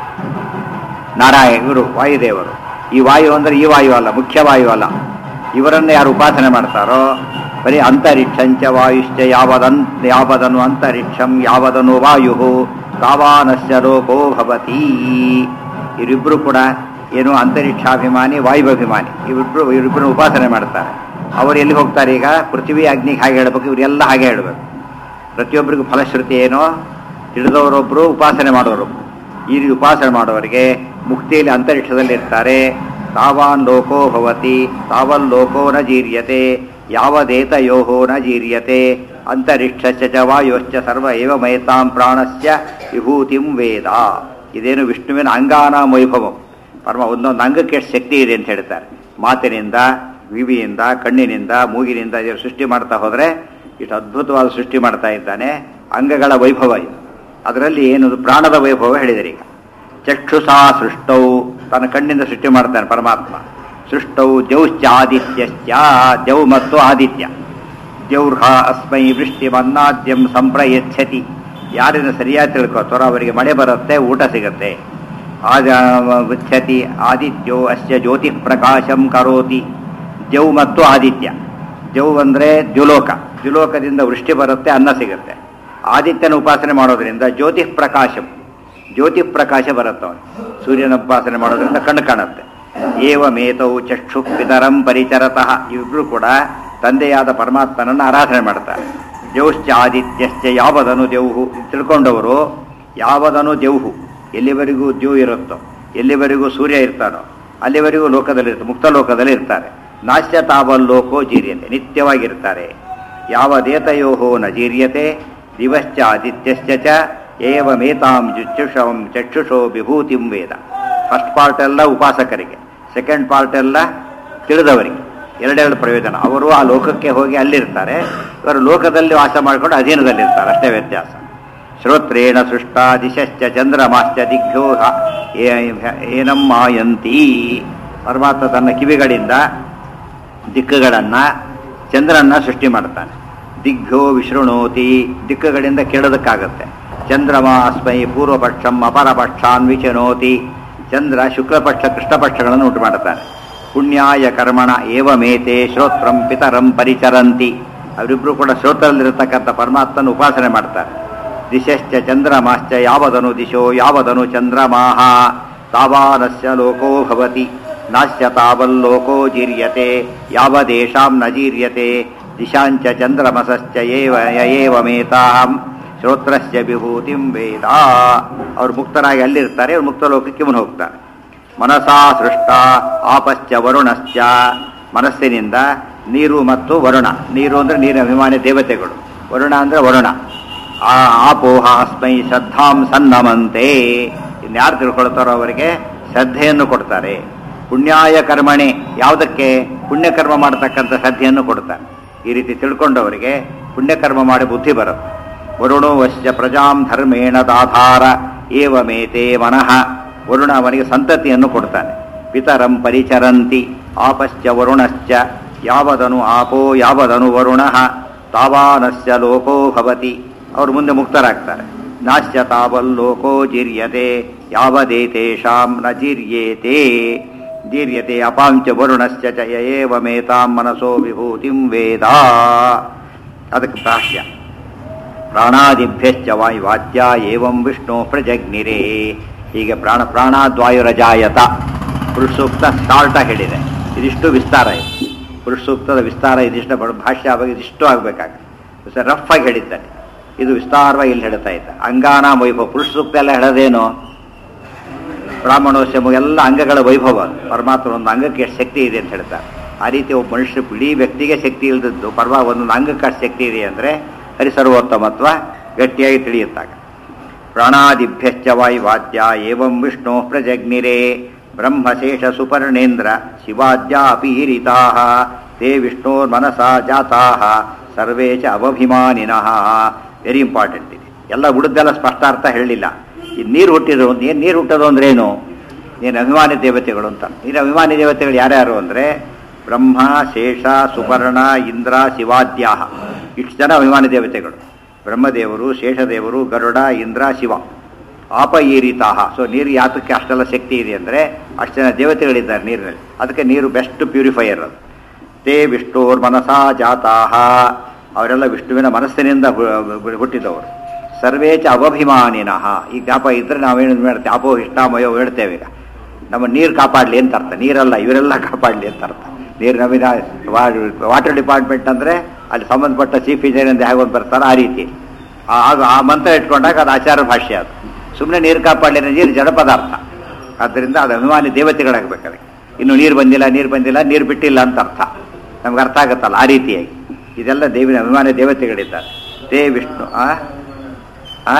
ನಾರಾಯಣ ಇವರು ವಾಯುದೇವರು ಈ ವಾಯು ಅಂದ್ರೆ ಈ ವಾಯು ಅಲ್ಲ ಮುಖ್ಯ ವಾಯು ಅಲ್ಲ ಇವರನ್ನು ಯಾರು ಉಪಾಸನೆ ಮಾಡ್ತಾರೋ ಬರೀ ಅಂತರಿಕ್ಷಂಚ ವಾಯುಶ್ಚ ಯಾವದನ್ ಯಾವದನು ಅಂತರಿಕ್ಷಂ ಯಾವದನು ವಾಯು ತಾವಾನಸ್ಯ ಲೋಕೋ ಭವತಿ ಇವರಿಬ್ಬರು ಕೂಡ ಏನು ಅಂತರಿಕ್ಷಾಭಿಮಾನಿ ವಾಯುಭಿಮಾನಿ ಇವರಿಬ್ರು ಇವರಿಬ್ಬರು ಉಪಾಸನೆ ಮಾಡ್ತಾರೆ ಅವರು ಎಲ್ಲಿ ಹೋಗ್ತಾರೆ ಈಗ ಪೃಥ್ವಿ ಅಗ್ನಿಗೆ ಹಾಗೆ ಹೇಳ್ಬೇಕು ಇವರೆಲ್ಲ ಹಾಗೆ ಹೇಳ್ಬೇಕು ಪ್ರತಿಯೊಬ್ಬರಿಗೂ ಫಲಶ್ರುತಿ ಏನೋ ತಿಳಿದವರೊಬ್ಬರು ಉಪಾಸನೆ ಮಾಡೋರೊಬ್ರು ಈ ರೀತಿ ಉಪಾಸನೆ ಮಾಡೋವರಿಗೆ ಮುಕ್ತಿಯಲ್ಲಿ ಅಂತರಿಕ್ಷದಲ್ಲಿ ಇರ್ತಾರೆ ತಾವಾನ್ ಲೋಕೋ ಭವತಿ ತಾವನ್ ಲೋಕೋ ನ ಜೀರ್ಯತೆ ಯಾವದೇತಯೋಹೋ ನ ಜೀರ್ಯತೆ ಅಂತರಿಕ್ಷಶ್ಚ ಚ ವಾಯೋಶ್ಚ ಸರ್ವ ಏವ ಮಯತಾಂ ಪ್ರಾಣಸ್ಯ ವಿಭೂತಿಂ ವೇದ ಇದೇನು ವಿಷ್ಣುವಿನ ಅಂಗಾನಾಂ ವೈಭವಂ ಪರಮ ಒಂದೊಂದು ಅಂಗಕ್ಕೆ ಎಷ್ಟು ಶಕ್ತಿ ಇದೆ ಅಂತ ಹೇಳ್ತಾರೆ ಮಾತಿನಿಂದ ಕಿವಿಯಿಂದ ಕಣ್ಣಿನಿಂದ ಮೂಗಿನಿಂದ ಇದನ್ನು ಸೃಷ್ಟಿ ಮಾಡ್ತಾ ಹೋದರೆ ಇಷ್ಟು ಅದ್ಭುತವಾದ ಸೃಷ್ಟಿ ಮಾಡ್ತಾ ಇದ್ದಾನೆ ಅಂಗಗಳ ವೈಭವ ಇದು ಅದರಲ್ಲಿ ಏನು ಪ್ರಾಣದ ವೈಭವ ಹೇಳಿದರೆ ಈಗ ಚಕ್ಷುಷಾ ಸೃಷ್ಟೌ ತನ್ನ ಕಣ್ಣಿಂದ ಸೃಷ್ಟಿ ಮಾಡ್ತಾನೆ ಪರಮಾತ್ಮ ಸೃಷ್ಟೌ ದ್ಯೌಶ್ಚ ಆದಿತ್ಯಶ್ಚ ದ್ಯೌ ಮತ್ತು ಆದಿತ್ಯ ದ್ಯೌರ್ಹ ಅಸ್ಮೈ ವೃಷ್ಟಿ ಮನ್ನಾದ್ಯಂ ಸಂಪ್ರಯಚ್ಛತಿ ಯಾರಿಂದ ಸರಿಯಾಗಿ ತಿಳ್ಕೊತಾರೋ ಅವರಿಗೆ ಮಳೆ ಬರುತ್ತೆ ಊಟ ಸಿಗುತ್ತೆ ಆದ ಗಚ್ಚತಿ ಆದಿತ್ಯೋ ಅಸ್ಯ ಜ್ಯೋತಿ ಪ್ರಕಾಶಂ ಕರೋತಿ ದ್ಯೌ ಮತ್ತು ಆದಿತ್ಯ ದ್ಯೌ ಅಂದರೆ ದ್ಯುಲೋಕ ದ್ಯುಲೋಕದಿಂದ ವೃಷ್ಟಿ ಬರುತ್ತೆ ಅನ್ನ ಸಿಗುತ್ತೆ ಆದಿತ್ಯನ ಉಪಾಸನೆ ಮಾಡೋದ್ರಿಂದ ಜ್ಯೋತಿ ಪ್ರಕಾಶಂ ಜ್ಯೋತಿ ಪ್ರಕಾಶ ಬರುತ್ತೆ ಅವನು ಸೂರ್ಯನ ಉಪಾಸನೆ ಮಾಡೋದ್ರಿಂದ ಕಣ್ಣು ಕಾಣುತ್ತೆ ಏವ ಮೇತೌ ಚಕ್ಷು ಪಿತರಂ ಪರಿಚರತಃ ಇಬ್ಬರು ಕೂಡ ತಂದೆಯಾದ ಪರಮಾತ್ಮನನ್ನು ಆರಾಧನೆ ಮಾಡ್ತಾರೆ ದ್ಯೌಶ್ಚ ಆದಿತ್ಯಶ್ಚ ಯಾವದನು ದೇವ್ಹು ತಿಳ್ಕೊಂಡವರು ಯಾವದನು ದೇವ್ಹು ಎಲ್ಲಿವರೆಗೂ ದ್ಯೂ ಇರುತ್ತೋ ಎಲ್ಲಿವರೆಗೂ ಸೂರ್ಯ ಇರ್ತಾನೋ ಅಲ್ಲಿವರೆಗೂ ಲೋಕದಲ್ಲಿ ಇರ್ತಾರೆ ಮುಕ್ತ ಲೋಕದಲ್ಲಿ ಇರ್ತಾರೆ ನಾಶ್ಯ ತಾವಲ್ಲೋಕೋ ಜೀರ್ಯತೆ ನಿತ್ಯವಾಗಿರ್ತಾರೆ ಯಾವ ದೇತಯೋಹೋ ನ ಜೀರ್ಯತೆ ದಿವಶ್ಚ ಆದಿತ್ಯಶ್ಚ ಚ ಏವಮೇತಾಂ ಚಕ್ಷುಷಂ ಚಕ್ಷುಷೋ ವಿಭೂತಿಂ ವೇದ ಫಸ್ಟ್ ಪಾರ್ಟ್ ಎಲ್ಲ ಉಪಾಸಕರಿಗೆ ಸೆಕೆಂಡ್ ಪಾರ್ಟ್ ಎಲ್ಲ ತಿಳಿದವರಿಗೆ ಎರಡೆರಡು ಪ್ರಯೋಜನ ಅವರು ಆ ಲೋಕಕ್ಕೆ ಹೋಗಿ ಅಲ್ಲಿರ್ತಾರೆ ಇವರು ಲೋಕದಲ್ಲಿ ವಾಸ ಮಾಡಿಕೊಂಡು ಅಧೀನದಲ್ಲಿರ್ತಾರೆ ಅಷ್ಟೇ ವ್ಯತ್ಯಾಸ ಶ್ರೋತ್ರೇಣ ಸೃಷ್ಟಾ ದಿಶಶ್ಚ ಚಂದ್ರಮಾಶ್ಚ ದಿಗ್ಭ್ಯೋ ಹ- ಏ- ಏನಂ ಮಾಯಂತಿ ಪರಮಾತ್ಮ ತನ್ನ ಕಿವಿಗಳಿಂದ ದಿಕ್ಕುಗಳನ್ನು ಚಂದ್ರನ್ನ ಸೃಷ್ಟಿ ಮಾಡ್ತಾನೆ ದಿಗ್ಭ್ಯೋ ವಿಶೃಣೋತಿ ದಿಕ್ಕುಗಳಿಂದ ಕೇಳೋದಕ್ಕಾಗತ್ತೆ ಚಂದ್ರಮ ಅಸ್ಮೈ ಪೂರ್ವಪಕ್ಷಂ ಅಪರಪಕ್ಷಾನ್ ವಿಚನೋತಿ ಚಂದ್ರ ಶುಕ್ಲಪಕ್ಷ ಕೃಷ್ಣಪಕ್ಷಗಳನ್ನು ಉಂಟು ಮಾಡ್ತಾನೆ ಪುಣ್ಯಾಯ ಕರ್ಮಣ ಏವಮೇತೆ ಶ್ರೋತ್ರಂ ಪಿತರಂ ಪರಿಚರಂತಿ ಅವರಿಬ್ಬರು ಕೂಡ ಶ್ರೋತ್ರದಲ್ಲಿರತಕ್ಕಂಥ ಪರಮಾತ್ಮನ ಉಪಾಸನೆ ಮಾಡ್ತಾರೆ ದಿಶಶ್ಚ ಚಂದ್ರಮಾಶ್ಚ ಯಾವದನು ದಿಶೋ ಯಾವದನು ಚಂದ್ರಮಾಹ ತಾವಾನಸ್ಯ ಲೋಕೋ ಭವತಿ ನಾಸ್ಯ ತಾವಲ್ಲೋಕೋ ಜೀರ್ಯತೆ ಯಾವದೇಶಾಂ ನ ಜೀರ್ಯತೆ ದಿಶಾಂಚ ಚಂದ್ರಮಸಶ್ಚ ಏವ ಯ ಏವಮೇತಾಂ ಶ್ರೋತ್ರಸ್ಯ ವಿಭೂತಿಂ ವೇದ ಅವ್ರು ಮುಕ್ತರಾಗಿ ಅಲ್ಲಿರ್ತಾರೆ ಅವ್ರು ಮುಕ್ತ ಲೋಕಕ್ಕೆ ಮುನ್ ಹೋಗ್ತಾರೆ ಮನಸಾ ಸೃಷ್ಟ ಆಪಶ್ಚ ವರುಣಶ್ಚ ಮನಸ್ಸಿನಿಂದ ನೀರು ಮತ್ತು ವರುಣ ನೀರು ಅಂದ್ರೆ ನೀರಿನ ಅಭಿಮಾನಿ ದೇವತೆಗಳು ವರುಣ ಅಂದ್ರೆ ವರುಣ ಆ ಆಪೋಹ ಅಸ್ಮೈ ಶ್ರದ್ಧಾಂ ಸನ್ನಮಂತೆ ಇನ್ಯಾರು ತಿಳ್ಕೊಳ್ತಾರೋ ಅವರಿಗೆ ಶ್ರದ್ಧೆಯನ್ನು ಕೊಡ್ತಾರೆ ಪುಣ್ಯಾಯ ಕರ್ಮಣೆ ಯಾವುದಕ್ಕೆ ಪುಣ್ಯಕರ್ಮ ಮಾಡತಕ್ಕಂಥ ಶ್ರದ್ಧೆಯನ್ನು ಕೊಡ್ತಾರೆ ಈ ರೀತಿ ತಿಳ್ಕೊಂಡವರಿಗೆ ಪುಣ್ಯಕರ್ಮ ಮಾಡಿ ಬುದ್ಧಿ ಬರುತ್ತೆ ವರುಣೋ ವಶ್ಚ ಪ್ರಜಾಂ ಧರ್ಮೇಣ ದಾಧಾರ ಏವಮೇತೆ ಮನಃ ವರುಣ ಅವನಿಗೆ ಸಂತತಿಯನ್ನು ಕೊಡ್ತಾನೆ ಪಿತರಂ ಪರಿಚರಂತಿ ಆಪಶ್ಚ ವರುಣಶ್ಚ ಯಾವದನು ಆಪೋ ಯಾವದನು ವರುಣ ತಾವಾನಸ್ಯ ಲೋಕೋ ಭವತಿ ಅವರು ಮುಂದೆ ಮುಕ್ತರಾಗ್ತಾರೆ ನಾಶ್ಯ ತಾವಲ್ಲೋಕೋ ಜೀರ್ಯತೆ ಯಾವದೇತೇಷಾಂ ನ ಜೀರ್ಯೇತೆ ಜೀರ್ಯತೆ ಅಪಾಂಚ ವರುಣಶ್ಚ ಚ ಯ ಏವಮೇತಾಂ ಮನಸೋ ವಿಭೂತಿಂ ವೇದ ಅದಕ್ಕೆ ಭಾಷ್ಯ ಪ್ರಾಣಾದಿಭ್ಯಶ್ಚ ವಾಯುವಾದ್ಯ ಏವಂ ವಿಷ್ಣು ಪ್ರಜಗ್ನಿರೇ ಹೀಗೆ ಪ್ರಾಣ ಪ್ರಾಣಾದ್ವಾಯುರಜಾಯತ ಪುರುಷಸೂಕ್ತ ಶಾರ್ಟ ಹೇಳಿದೆ ಇದಿಷ್ಟು ವಿಸ್ತಾರ ಇದೆ ಪುರುಷಸೂಕ್ತದ ವಿಸ್ತಾರ ಇದಿಷ್ಟು ಬಡ ಭಾಷ್ಯ ಬಗ್ಗೆ ಇದಿಷ್ಟು ಆಗಬೇಕಾಗುತ್ತೆ ರಫ್ ಆಗಿ ಹೇಳಿದ್ದಾನೆ ಇದು ವಿಸ್ತಾರವಾಗಿ ಇಲ್ಲಿ ಹೇಳ್ತಾ ಇದ್ದ ಅಂಗಾನ ವೈಭವ ಪುರುಷ ಸೂಕ್ತ ಎಲ್ಲ ಹೇಳೋದೇನು ಬ್ರಾಹ್ಮಣೋಶ್ಯಮ ಎಲ್ಲ ಅಂಗಗಳ ವೈಭವ ಪರಮಾತ್ಮ ಒಂದು ಅಂಗಕ್ಕೆ ಎಷ್ಟು ಶಕ್ತಿ ಇದೆ ಅಂತ ಹೇಳ್ತಾರೆ ಆ ರೀತಿ ಒಬ್ಬ ಮನುಷ್ಯ ಇಡೀ ವ್ಯಕ್ತಿಗೆ ಶಕ್ತಿ ಇಲ್ದದ್ದು ಪರ್ವ ಒಂದೊಂದು ಅಂಗಕ್ಕೆ ಅಷ್ಟು ಶಕ್ತಿ ಇದೆ ಅಂದರೆ ಹರಿಸರ್ವೋತ್ತಮತ್ವ ಗಟ್ಟಿಯಾಗಿ ತಿಳಿಯುತ್ತಾಗ ಪ್ರಾಣಾದಿಭ್ಯಶ್ಚ ವಾಯುವಾದ್ಯ ಏವಂ ವಿಷ್ಣು ಪ್ರಜಗ್ನಿರೇ ಬ್ರಹ್ಮಶೇಷ ಸುಪರ್ಣೇಂದ್ರ ಶಿವಾದ್ಯ ಅಪೀರಿತಾ ತೇ ವಿಷ್ಣೋರ್ಮನಸಾ ಜಾತಾ ಸರ್ವೇ ಚ ಅವಭಿಮಾನಿನಃ ವೆರಿ ಇಂಪಾರ್ಟೆಂಟ್ ಇದೆ ಎಲ್ಲ ಉಳಿದೆಲ್ಲ ಸ್ಪಷ್ಟಾರ್ಥ ಹೇಳಲಿಲ್ಲ ಈ ನೀರು ಹುಟ್ಟಿದ್ರು ಏನು ನೀರು ಹುಟ್ಟೋದು ಅಂದ್ರೆ ಏನು ಏನು ಅಭಿಮಾನಿ ದೇವತೆಗಳು ಅಂತ ನೀರು ಅಭಿಮಾನಿ ದೇವತೆಗಳು ಯಾರ್ಯಾರು ಅಂದರೆ ಬ್ರಹ್ಮ ಶೇಷ ಸುಪರ್ಣ ಇಂದ್ರ ಶಿವಾದ್ಯಾಹ ಇಷ್ಟು ಜನ ಅಭಿಮಾನಿ ದೇವತೆಗಳು ಬ್ರಹ್ಮದೇವರು ಶೇಷದೇವರು ಗರುಡ ಇಂದ್ರ ಶಿವ ಆಪ ಈರಿತಾಹ ಸೊ ನೀರು ಯಾತಕ್ಕೆ ಅಷ್ಟೆಲ್ಲ ಶಕ್ತಿ ಇದೆ ಅಂದರೆ ಅಷ್ಟು ಜನ ದೇವತೆಗಳಿದ್ದಾರೆ ನೀರಿನಲ್ಲಿ ಅದಕ್ಕೆ ನೀರು ಬೆಸ್ಟ್ ಪ್ಯೂರಿಫೈಯರ್ ಅದು ತೇ ವಿಷ್ಣುರ್ ಮನಸಾ ಜಾತಾಹ ಅವರೆಲ್ಲ ವಿಷ್ಣುವಿನ ಮನಸ್ಸಿನಿಂದ ಹು- ಹುಟ್ಟಿದವರು ಸರ್ವೇ ಚ ಅವಭಿಮಾನಿನಃ ಈ ಜ್ಞಾಪ ಇದ್ರೆ ನಾವೇನು ಮಾಡ್ತೇವೆ ಅಪೋ ಇಷ್ಟಾಮಯೋ ಹೇಳ್ತೇವೆ ಈಗ ನಮ್ಮ ನೀರು ಕಾಪಾಡಲಿ ಅಂತ ಅರ್ಥ ನೀರಲ್ಲ ಇವರೆಲ್ಲ ಕಾಪಾಡಲಿ ಅಂತ ಅರ್ಥ ನೀರು ನವೀನ ವಾಟರ್ ಡಿಪಾರ್ಟ್ಮೆಂಟ್ ಅಂದರೆ ಅಲ್ಲಿ ಸಂಬಂಧಪಟ್ಟ ಚೀಫ್ ಇಂಜಿನಿಯರ್ ಹೇಗೆ ಒಂದು ಬರ್ತಾರೋ ಆ ರೀತಿ ಆ- ಆಗ ಆ ಮಂತ್ರ ಇಟ್ಕೊಂಡಾಗ ಅದು ಆಚಾರ ಭಾಷೆ ಅದು ಸುಮ್ಮನೆ ನೀರು ಕಾಪಾಡಲಿ ಅಂದ್ರೆ ನೀರು ಜಡ ಪದಾರ್ಥ ಆದ್ದರಿಂದ ಅದು ಅಭಿಮಾನಿ ದೇವತೆಗಳಾಗಬೇಕಾದ್ರೆ ಇನ್ನು ನೀರು ಬಂದಿಲ್ಲ ನೀರು ಬಂದಿಲ್ಲ ನೀರು ಬಿಟ್ಟಿಲ್ಲ ಅಂತ ಅರ್ಥ ನಮ್ಗೆ ಅರ್ಥ ಆಗುತ್ತಲ್ಲ ಆ ರೀತಿಯಾಗಿ ಇದೆಲ್ಲ ದೇವಿನ ಅಭಿಮಾನಿ ದೇವತೆಗಳಿದ್ದಾರೆ ದೇ ವಿಷ್ಣು ಆ ಆ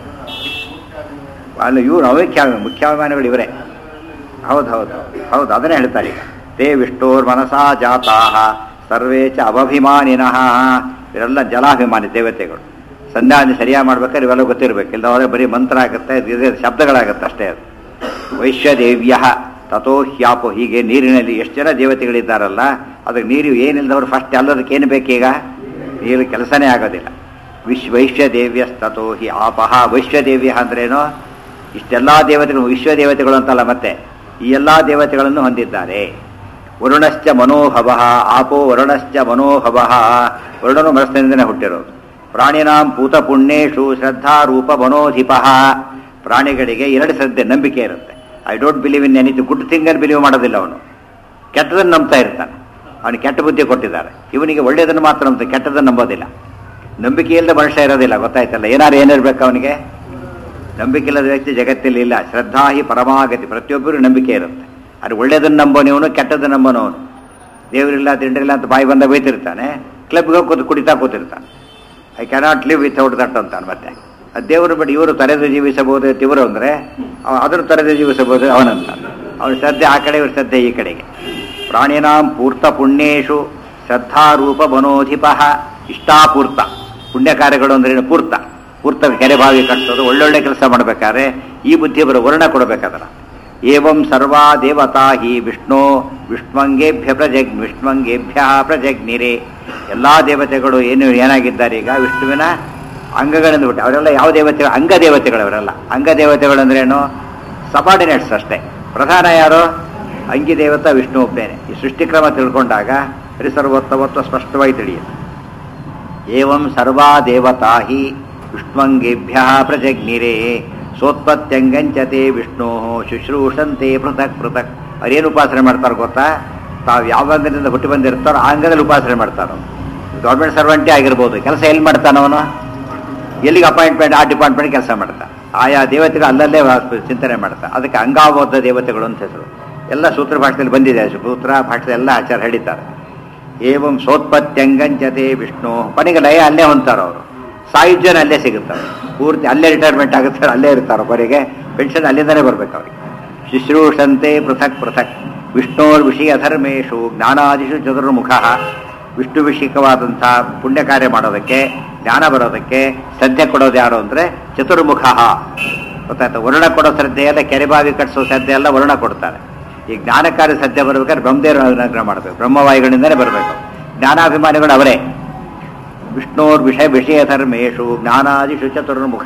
ಅಲ್ಲ ಇವ್ರು ಅವಕ್ಕೆ ಮುಖ್ಯಾಭಿಮಾನಿಗಳು ಇವರೇ ಹೌದು ಹೌದು ಹೌದು ಅದನ್ನೇ ಹೇಳ್ತಾರೆ ಈಗ ತೇ ವಿಷ್ಣೋರ್ ಮನಸಾ ಜಾತಾಹ ಸರ್ವೇ ಚ ಅವಭಿಮಾನಿನಃ ಇವರೆಲ್ಲ ಜಲಾಭಿಮಾನಿ ದೇವತೆಗಳು ಸಂಧ್ಯಾನೆ ಸರಿಯಾಗಿ ಮಾಡ್ಬೇಕಾದ್ರೆ ಇವೆಲ್ಲ ಗೊತ್ತಿರಬೇಕು ಇಲ್ಲದ್ರೆ ಬರೀ ಮಂತ್ರ ಆಗುತ್ತೆ ಇದು ಶಬ್ದಗಳಾಗುತ್ತೆ ಅಷ್ಟೇ ಅದು ವೈಶ್ಯದೇವ್ಯ ತಥೋ ಹ್ಯಾಪು ಹೀಗೆ ನೀರಿನಲ್ಲಿ ಎಷ್ಟು ಜನ ದೇವತೆಗಳಿದ್ದಾರಲ್ಲ ಅದಕ್ಕೆ ನೀರು ಏನಿಲ್ಲದವ್ರು ಫಸ್ಟ್ ಎಲ್ಲದಕ್ಕೆ ಏನು ಬೇಕೀಗ ನೀರು ಕೆಲಸನೇ ಆಗೋದಿಲ್ಲ ವಿಶ್ ವೈಶ್ಯದೇವ್ಯ ತಥೋ ಹಿ ಆಪಹ ವೈಶ್ಯದೇವ್ಯ ಅಂದ್ರೇನು ಇಷ್ಟೆಲ್ಲ ದೇವತೆಗಳು ವಿಶ್ವದೇವತೆಗಳು ಅಂತಲ್ಲ ಮತ್ತೆ ಈ ಎಲ್ಲ ದೇವತೆಗಳನ್ನು ಹೊಂದಿದ್ದಾರೆ ವರುಣಶ್ಚ ಮನೋಹವ ಆಪೋ ವರುಣಶ್ಚ ಮನೋಹವ ವರುಣನು ಮನಸ್ಸಿನಿಂದನೇ ಹುಟ್ಟಿರೋದು ಪ್ರಾಣಿನಾಂ ಪೂತ ಪುಣ್ಯೇಶು ಶ್ರದ್ಧಾ ರೂಪ ಮನೋಧಿಪ ಪ್ರಾಣಿಗಳಿಗೆ ಎರಡು ಶ್ರದ್ಧೆ ನಂಬಿಕೆ ಇರುತ್ತೆ I don't believe in anything good thing ಅನ್ನು ಬಿಲೀವ್ ಮಾಡೋದಿಲ್ಲ ಅವನು ಕೆಟ್ಟದನ್ನು ನಂಬ್ತಾ ಇರ್ತಾನೆ ಅವನಿಗೆ ಕೆಟ್ಟ ಬುದ್ಧಿ ಕೊಟ್ಟಿದ್ದಾರೆ ಇವನಿಗೆ ಒಳ್ಳೆಯದನ್ನು ಮಾತ್ರ ನಂಬ್ತಾನೆ ಕೆಟ್ಟದನ್ನು ನಂಬೋದಿಲ್ಲ ನಂಬಿಕೆ ಇಲ್ಲದ ಮನುಷ್ಯ ಇರೋದಿಲ್ಲ ಗೊತ್ತಾಯ್ತಲ್ಲ ಏನಾರು ಏನಿರ್ಬೇಕು ಅವನಿಗೆ ನಂಬಿಕೆ ಇಲ್ಲದ ವ್ಯಕ್ತಿ ಜಗತ್ತಲ್ಲಿ ಇಲ್ಲ ಶ್ರದ್ಧಾ ಹಿ ಪರಮಾಗತಿ ಪ್ರತಿಯೊಬ್ಬರು ನಂಬಿಕೆ ಇರುತ್ತೆ ಅದು ಒಳ್ಳೇದನ್ನು ನಂಬೋನಿವನು ಕೆಟ್ಟದನ್ನು ನಂಬೋನವನು ದೇವರಿಲ್ಲ ತಿಂಡಿಲ್ಲ ಅಂತ ಬಾಯಿ ಬಂದ ಬೈತಿರ್ತಾನೆ ಕ್ಲಬ್ಗೆ ಹೋಗಿ ಕೂತು ಕುಡಿತಾ ಕೂತಿರ್ತಾನೆ I cannot live without that ಅಂತಾನೆ ಮತ್ತೆ ಅದ್ ದೇವರು ಬಿಟ್ಟು ಇವರು ತರೆದು ಜೀವಿಸಬಹುದು ಇವರು ಅಂದರೆ ಅದನ್ನು ತರೆದು ಜೀವಿಸಬಹುದು ಅವನಂತ ಅವನ ಶ್ರದ್ಧೆ ಆ ಕಡೆ ಇವ್ರ ಶ್ರದ್ಧೆ ಈ ಕಡೆಗೆ ಪ್ರಾಣಿನಾಂ ಪೂರ್ತ ಪುಣ್ಯೇಶು ಶ್ರದ್ಧಾರೂಪ ಮನೋಧಿಪ ಇಷ್ಟಾಪೂರ್ತ ಪುಣ್ಯ ಕಾರ್ಯಗಳು ಅಂದ್ರೆ ಪೂರ್ತ ಪೂರ್ತ ಕೆರೆ ಬಾವಿ ಕಟ್ಟೋದು ಒಳ್ಳೊಳ್ಳೆ ಕೆಲಸ ಮಾಡಬೇಕಾದ್ರೆ ಈ ಬುದ್ಧಿ ಬರೋ ವರ್ಣ ಕೊಡಬೇಕಾದಲ್ಲ ಏವಂ ಸರ್ವಾ ದೇವತಾ ಹಿ ವಿಷ್ಣು ವಿಷ್ಣುವಂಗೇಭ್ಯ ಪ್ರಜಗ್ ವಿಷ್ಣುವಂಗೇಭ್ಯ ಪ್ರಜಗ್ನಿರೆ ಎಲ್ಲ ದೇವತೆಗಳು ಏನು ಏನಾಗಿದ್ದಾರೆ ಈಗ ವಿಷ್ಣುವಿನ ಅಂಗಗಳನ್ನು ಬಿಟ್ಟು ಅವರೆಲ್ಲ ಯಾವ ದೇವತೆಗಳು ಅಂಗ ದೇವತೆಗಳು ಅವರೆಲ್ಲ ಅಂಗ ದೇವತೆಗಳು ಅಂದ್ರೇನು ಸಬಾರ್ಡಿನೇಟ್ಸ್ ಅಷ್ಟೇ ಪ್ರಧಾನ ಯಾರು ಅಂಗಿ ದೇವತಾ ವಿಷ್ಣು ಒಬ್ಬನೇನೆ ಈ ಸೃಷ್ಟಿಕ್ರಮ ತಿಳ್ಕೊಂಡಾಗ ಹರಿಸರ್ವೋತ್ತಮತ್ವ ಸ್ಪಷ್ಟವಾಗಿ ತಿಳಿಯುತ್ತೆ ಏವಂ ಸರ್ವಾ ದೇವತಾ ಹಿ ವಿಷ್ಣುವಂಗೇಭ್ಯ ಪ್ರಜಗ್ನಿರೆ ಸೋತ್ಪತ್ತ್ಯಂಗಂಚತೆ ವಿಷ್ಣು ಶುಶ್ರೂಷಂತೆ ಪೃಥಕ್ ಪೃಥಕ್ ಅವ್ರೇನು ಉಪಾಸನೆ ಮಾಡ್ತಾರೆ ಗೊತ್ತಾ ತಾವು ಯಾವ ಅಂಗದಿಂದ ಹುಟ್ಟಿ ಬಂದಿರ್ತಾರೋ ಆ ಅಂಗದಲ್ಲಿ ಉಪಾಸನೆ ಮಾಡ್ತಾರೋ ಗೌರ್ಮೆಂಟ್ ಸರ್ವೆಂಟೇ ಆಗಿರ್ಬೋದು ಕೆಲಸ ಎಲ್ಲಿ ಮಾಡ್ತಾನವನು ಎಲ್ಲಿಗೆ ಅಪಾಯಿಂಟ್ಮೆಂಟ್ ಆ ಡಿಪಾರ್ಟ್ಮೆಂಟ್ ಕೆಲಸ ಮಾಡ್ತಾ ಆಯಾ ದೇವತೆಗಳು ಅಲ್ಲಲ್ಲೇ ವಾಸ- ಚಿಂತನೆ ಮಾಡ್ತಾ ಅದಕ್ಕೆ ಅಂಗಾಬೋಧ ದೇವತೆಗಳು ಅಂತ ಹೆಸರು ಎಲ್ಲ ಸೂತ್ರ ಭಾಷೆಯಲ್ಲಿ ಬಂದಿದೆ ಸೂತ್ರ ಭಾಷೆಯಲ್ಲಿ ಎಲ್ಲ ಆಚಾರ ಹೇಳಿದ್ದಾರೆ ಏವಂ ಸೋತ್ಪತ್ತ್ಯಂಗಂಚತೆ ವಿಷ್ಣು ಕೊನೆಗೆ ಲಯ ಅಲ್ಲೇ ಹೊಂತಾರ ಅವರು ಸಾಯುಜ್ಯನ ಅಲ್ಲೇ ಸಿಗುತ್ತಾರೆ ಪೂರ್ತಿ ಅಲ್ಲೇ ರಿಟೈರ್ಮೆಂಟ್ ಆಗುತ್ತೆ ಅಲ್ಲೇ ಇರ್ತಾರೆ ಕೊನೆಗೆ ಪೆನ್ಷನ್ ಅಲ್ಲಿಂದನೇ ಬರ್ಬೇಕು ಅವ್ರಿಗೆ ಶುಶ್ರೂಷಂತೆ ಪೃಥಕ್ ಪೃಥಕ್ ವಿಷ್ಣೋರ್ ವಿಷಯ ಧರ್ಮೇಶು ಜ್ಞಾನಾದಿಷು ಚತುರ್ಮುಖ ವಿಷ್ಣು ವಿಷಯಕವಾದಂಥ ಪುಣ್ಯ ಕಾರ್ಯ ಮಾಡೋದಕ್ಕೆ ಜ್ಞಾನ ಬರೋದಕ್ಕೆ ಶ್ರದ್ಧೆ ಕೊಡೋದು ಯಾರು ಅಂದರೆ ಚತುರ್ಮುಖ ಗೊತ್ತಾಯ್ತು ವರ್ಣ ಕೊಡೋ ಶ್ರದ್ಧೆ ಎಲ್ಲ ಕೆರೆಬಾವಿ ಕಟ್ಟಿಸೋ ಶ್ರದ್ಧೆ ಎಲ್ಲ ವರ್ಣ ಕೊಡ್ತಾರೆ ಈ ಜ್ಞಾನಕಾರಿ ಶ್ರದ್ಧೆ ಬರ್ಬೇಕಾದ್ರೆ ಬ್ರಹ್ಮದೇವರ ಅನುಗ್ರಹ ಮಾಡಬೇಕು ಬ್ರಹ್ಮವಾಯುಗಳಿಂದಲೇ ಬರಬೇಕು ಜ್ಞಾನಾಭಿಮಾನಿಗಳು ಅವರೇ ವಿಷ್ಣೋರ್ ವಿಷಯ ವಿಷಯ ಧರ್ಮೇಶು ಜ್ಞಾನಾದಿಷು ಚತುರ್ಮುಖ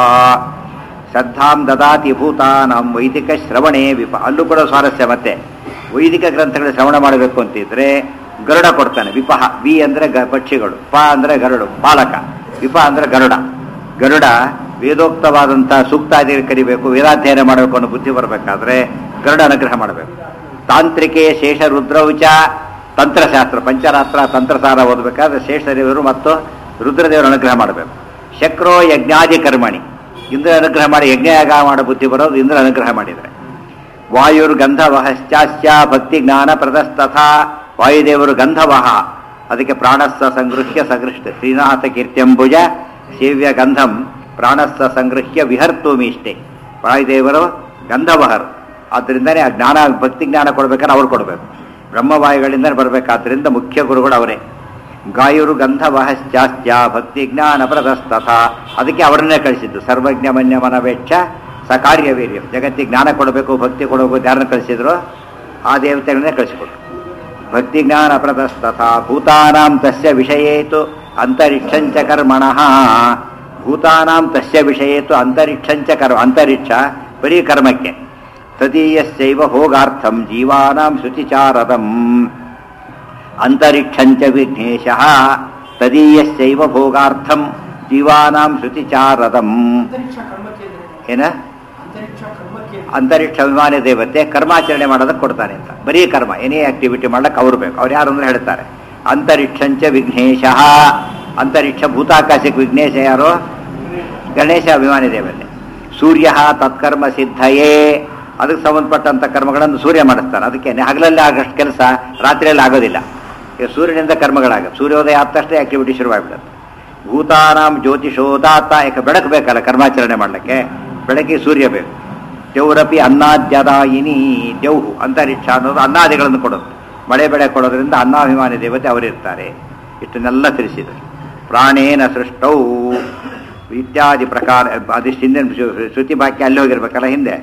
ಶ್ರದ್ಧಾಂ ದದಾತಿ ಭೂತಾನಾಂ ವೈದಿಕ ಶ್ರವಣೇ ವಿಪ ಅಲ್ಲೂ ಕೂಡ ಸ್ವಾರಸ್ಯ ಮತ್ತೆ ವೈದಿಕ ಗ್ರಂಥಗಳ ಶ್ರವಣ ಮಾಡಬೇಕು ಅಂತಿದ್ರೆ ಗರುಡ ಕೊಡ್ತಾನೆ ವಿಪಹ ವಿ ಅಂದ್ರೆ ಗ ಪಕ್ಷಿಗಳು ಪ ಅಂದ್ರೆ ಗರುಡು ಪಾಲಕ ವಿಪ ಅಂದ್ರೆ ಗರುಡ ಗರುಡ ವೇದೋಕ್ತವಾದಂಥ ಸೂಕ್ತಾದಿ ಕರಿಬೇಕು ವೇದಾಧ್ಯಯನ ಮಾಡಬೇಕು ಅನ್ನೋ ಬುದ್ಧಿ ಬರಬೇಕಾದ್ರೆ ಗರುಡ ಅನುಗ್ರಹ ಮಾಡಬೇಕು ತಾಂತ್ರಿಕೆ ಶೇಷ ರುದ್ರೌಚ ತಂತ್ರಶಾಸ್ತ್ರ ಪಂಚರಾತ್ರ ತಂತ್ರಸಾರ ಓದಬೇಕಾದ್ರೆ ಶೇಷದೇವರು ಮತ್ತು ರುದ್ರದೇವರು ಅನುಗ್ರಹ ಮಾಡಬೇಕು ಶಕ್ರೋ ಯಜ್ಞಾದಿ ಕರ್ಮಣಿ ಇಂದ್ರ ಅನುಗ್ರಹ ಮಾಡಿ ಯಜ್ಞಯಾಗ ಮಾಡೋ ಬುದ್ಧಿ ಬರೋದು ಇಂದ್ರ ಅನುಗ್ರಹ ಮಾಡಿದರೆ ವಾಯುರ್ಗಂಧವಹಶ್ಚಾಶ್ಚ ಭಕ್ತಿ ಜ್ಞಾನ ಪ್ರದಸ್ತಥಾ ವಾಯುದೇವರು ಗಂಧವಹ ಅದಕ್ಕೆ ಪ್ರಾಣಸ್ಸ ಸಂಗೃಹ್ಯ ಸಗೃಷ್ಟ ಶ್ರೀನಾಥ ಕೀರ್ತ್ಯಂಬುಜ ಸೇವ್ಯ ಗಂಧಂ ಪ್ರಾಣಸ್ಸ ಸಂಗೃಹ್ಯ ವಿಹರ್ತುಮೀಷ್ಟೆ ವಾಯುದೇವರು ಗಂಧವಹರು ಆದ್ದರಿಂದನೇ ಆ ಜ್ಞಾನ ಭಕ್ತಿ ಜ್ಞಾನ ಕೊಡ್ಬೇಕಾದ್ರೆ ಅವ್ರು ಕೊಡಬೇಕು ಬ್ರಹ್ಮವಾಯುಗಳಿಂದ ಬರಬೇಕಾದ್ರಿಂದ ಮುಖ್ಯ ಗುರುಗಳು ಅವರೇ ಗಾಯುರು ಗಂಧವಹಶ್ಚಾಸ್ತ್ಯ ಭಕ್ತಿ ಜ್ಞಾನ ಪ್ರದಸ್ತಥ ಅದಕ್ಕೆ ಅವರನ್ನೇ ಕಳಿಸಿದ್ದು ಸರ್ವಜ್ಞ ಮನ್ಯ ಮನವೇಕ್ಷ ಸಕಾರ್ಯವೀರ್ಯ ಜಗತ್ತಿಗೆ ಜ್ಞಾನ ಕೊಡಬೇಕು ಭಕ್ತಿ ಕೊಡಬೇಕು ಯಾರನ್ನ ಕಳಿಸಿದ್ರು ಆ ದೇವತೆಗಳನ್ನೇ ಕಳಿಸಿಕೊಟ್ರು ಭಕ್ತಿ ಜ್ಞಾನ ಪ್ರದಸ್ತಥ ಭೂತಾನಾಂ ತಸ್ಯ ವಿಷಯೇತು ಅಂತರಿಕ್ಷಂಚ ಕರ್ಮಣಃ ಭೂತಾನಾಂ ತಸ್ಯ ವಿಷಯೇತು ಅಂತರಿಕ್ಷಂಚ ಕರ್ಮ ಅಂತರಿಕ್ಷ ಬರೀ ಕರ್ಮಕ್ಕೆ ತದೀಯಸ್ಯೈವ ಭೋಗಾರ್ಥಂ ಜೀವಾನಾಂ ಶುಚಿಚಾರದಂ ಅಂತರಿಕ್ಷಂಚ ವಿಘ್ನೇಶ ತದೀಯಸ್ಯೈವ ಭೋಗಾರ್ಥಂ ಜೀವಾನಾಂ ಶುಚಿಚಾರದಂ ಅಂತರಿಕ್ಷ ಕರ್ಮಕ್ಕೆ ಅಂದ್ರೆ ಏನ ಅಂತರಿಕ್ಷ ಕರ್ಮಕ್ಕೆ ಅಂತರಿಕ್ಷ ಅಭಿಮಾನಿ ದೇವತೆ ಕರ್ಮಾಚರಣೆ ಮಾಡೋದಕ್ಕೆ ಕೊಡ್ತಾನೆ ಅಂತ ಬರೀ ಕರ್ಮ ಏನೇ ಆಕ್ಟಿವಿಟಿ ಮಾಡ್ಲಿಕ್ಕೆ ಅವ್ರು ಬೇಕು ಅವ್ರು ಯಾರು ಅಂದ್ರೆ ಹೇಳ್ತಾರೆ ಅಂತರಿಕ್ಷಂಚ ವಿಘ್ನೇಶ ಅಂತರಿಕ್ಷ ಭೂತಾಕಾಶಕ್ಕೆ ವಿಘ್ನೇಶ ಯಾರು ಗಣೇಶ ಅಭಿಮಾನಿ ದೇವತೆ ಸೂರ್ಯ ತತ್ಕರ್ಮ ಸಿದ್ಧಯೇ ಅದಕ್ಕೆ ಸಂಬಂಧಪಟ್ಟಂತ ಕರ್ಮಗಳನ್ನು ಸೂರ್ಯ ಮಾಡಿಸ್ತಾನೆ ಅದಕ್ಕೆ ಹಗಲಲ್ಲಿ ಆಗಷ್ಟು ಕೆಲಸ ರಾತ್ರಿಯಲ್ಲಿ ಆಗೋದಿಲ್ಲ ಈಗ ಸೂರ್ಯನಿಂದ ಕರ್ಮಗಳಾಗ ಸೂರ್ಯೋದಯ ಆದ ತಕ್ಷಣ ಆಕ್ಟಿವಿಟಿ ಶುರುವಾಗ್ಬಿಡುತ್ತೆ ಭೂತಾನಾಂ ಜ್ಯೋತಿಷೋದಾತ ಯಾಕೆ ಬೆಳಕು ಬೇಕಲ್ಲ ಕರ್ಮಾಚರಣೆ ಮಾಡಲಿಕ್ಕೆ ಬೆಳಕಿಗೆ ಸೂರ್ಯ ಬೇಕು ದೇವ್ರಪಿ ಅನ್ನಾದ್ಯದಾಯಿನಿ ದೇವ್ಹು ಅಂತರಿಕ್ಷ ಅನ್ನೋದು ಅನ್ನಾದಿಗಳನ್ನು ಕೊಡೋದು ಮಳೆ ಬೆಳೆ ಕೊಡೋದ್ರಿಂದ ಅನ್ನಾಭಿಮಾನಿ ದೇವತೆ ಅವರಿರ್ತಾರೆ ಇಷ್ಟನ್ನೆಲ್ಲ ತಿಳಿಸಿದರು ಪ್ರಾಣೇನ ಸೃಷ್ಟೌ ಇತ್ಯಾದಿ ಪ್ರಕಾರ ಅದಿಷ್ಟು ಹಿಂದೆ ಶ್ರುತಿ ಬಾಕ್ಯ ಅಲ್ಲಿ ಹೋಗಿರ್ಬೇಕಲ್ಲ ಹಿಂದೆ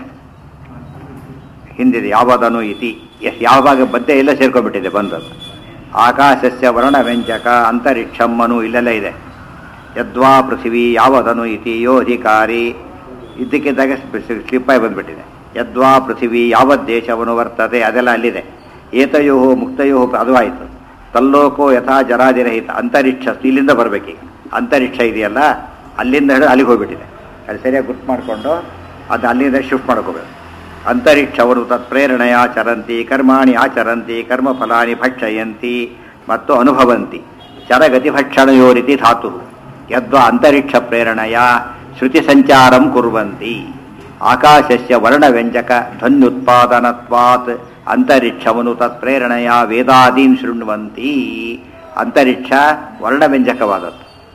ಹಿಂದಿದೆ ಯಾವದನು ಇತಿ ಎಸ್ ಯಾವ ಭಾಗ ಬದ್ದೆ ಎಲ್ಲ ಸೇರ್ಕೊಂಡ್ಬಿಟ್ಟಿದೆ ಬಂದದ್ದು ಆಕಾಶಸ್ಯ ವರ್ಣ ವ್ಯಂಜಕ ಅಂತರಿಕ್ಷಂ ಅನು ಇಲ್ಲೆಲ್ಲ ಇದೆ ಯದ್ವಾ ಪೃಥಿವಿ ಯಾವದನು ಇತಿ ಯೋ ಅಧಿಕಾರಿ ಇದ್ದಕ್ಕಿದ್ದಾಗ ಸ್ಲಿಪ್ಪಾಗಿ ಬಂದ್ಬಿಟ್ಟಿದೆ ಯದ್ವಾ ಪೃಥಿವಿ ಯಾವದ್ ದೇಶವನು ವರ್ತತೆ ಅದೆಲ್ಲ ಅಲ್ಲಿದೆ ಏತಯೋ ಮುಕ್ತಯೋ ಅದು ಆಯಿತು ತಲ್ಲೋಕೋ ಯಥಾ ಜರಾದಿರಹಿತ ಅಂತರಿಕ್ಷ ಇಲ್ಲಿಂದ ಬರಬೇಕೀಗ ಅಂತರಿಕ್ಷ ಇದೆಯಲ್ಲ ಅಲ್ಲಿಂದ ಹಿಡಿದು ಅಲ್ಲಿಗೆ ಹೋಗ್ಬಿಟ್ಟಿದೆ ಅಲ್ಲಿ ಸರಿಯಾಗಿ ಗುರ್ತು ಮಾಡಿಕೊಂಡು ಅದು ಅಲ್ಲಿಂದ ಶಿಫ್ಟ್ ಮಾಡ್ಕೋಬೇಕು ಅಂತರಿಕ್ಷವರು ತತ್ಪ್ರೇರಣೆಯ ಚರಂತಿ ಕರ್ಮಾಣಿ ಆಚರಂತಿ ಕರ್ಮಫಲಾನಿ ಭಕ್ಷಯಂತಿ ಮತ್ತು ಅನುಭವಂತಿ ಚರಗತಿ ಭಕ್ಷಣಯೋರಿತಿ ಧಾತು ಯದ್ವಾ ಅಂತರಿಕ್ಷ ಪ್ರೇರಣೆಯ ಶ್ರುತಿ ಸಂಚಾರಂ ಕುರ್ವಂತಿ ಆಕಾಶಸ್ಯ ವರ್ಣವ್ಯಂಜಕ ಧ್ವನ್ಯುತ್ಪಾದನತ್ವಾತ್ ಅಂತರಿಕ್ಷವನು ತತ್ಪ್ರೇರಣೆಯ ವೇದಾದೀನ್ ಶೃಣ್ವಂತಿ ಅಂತರಿಕ್ಷ ವರ್ಣವ್ಯಂಜಕವಾದದ್ದು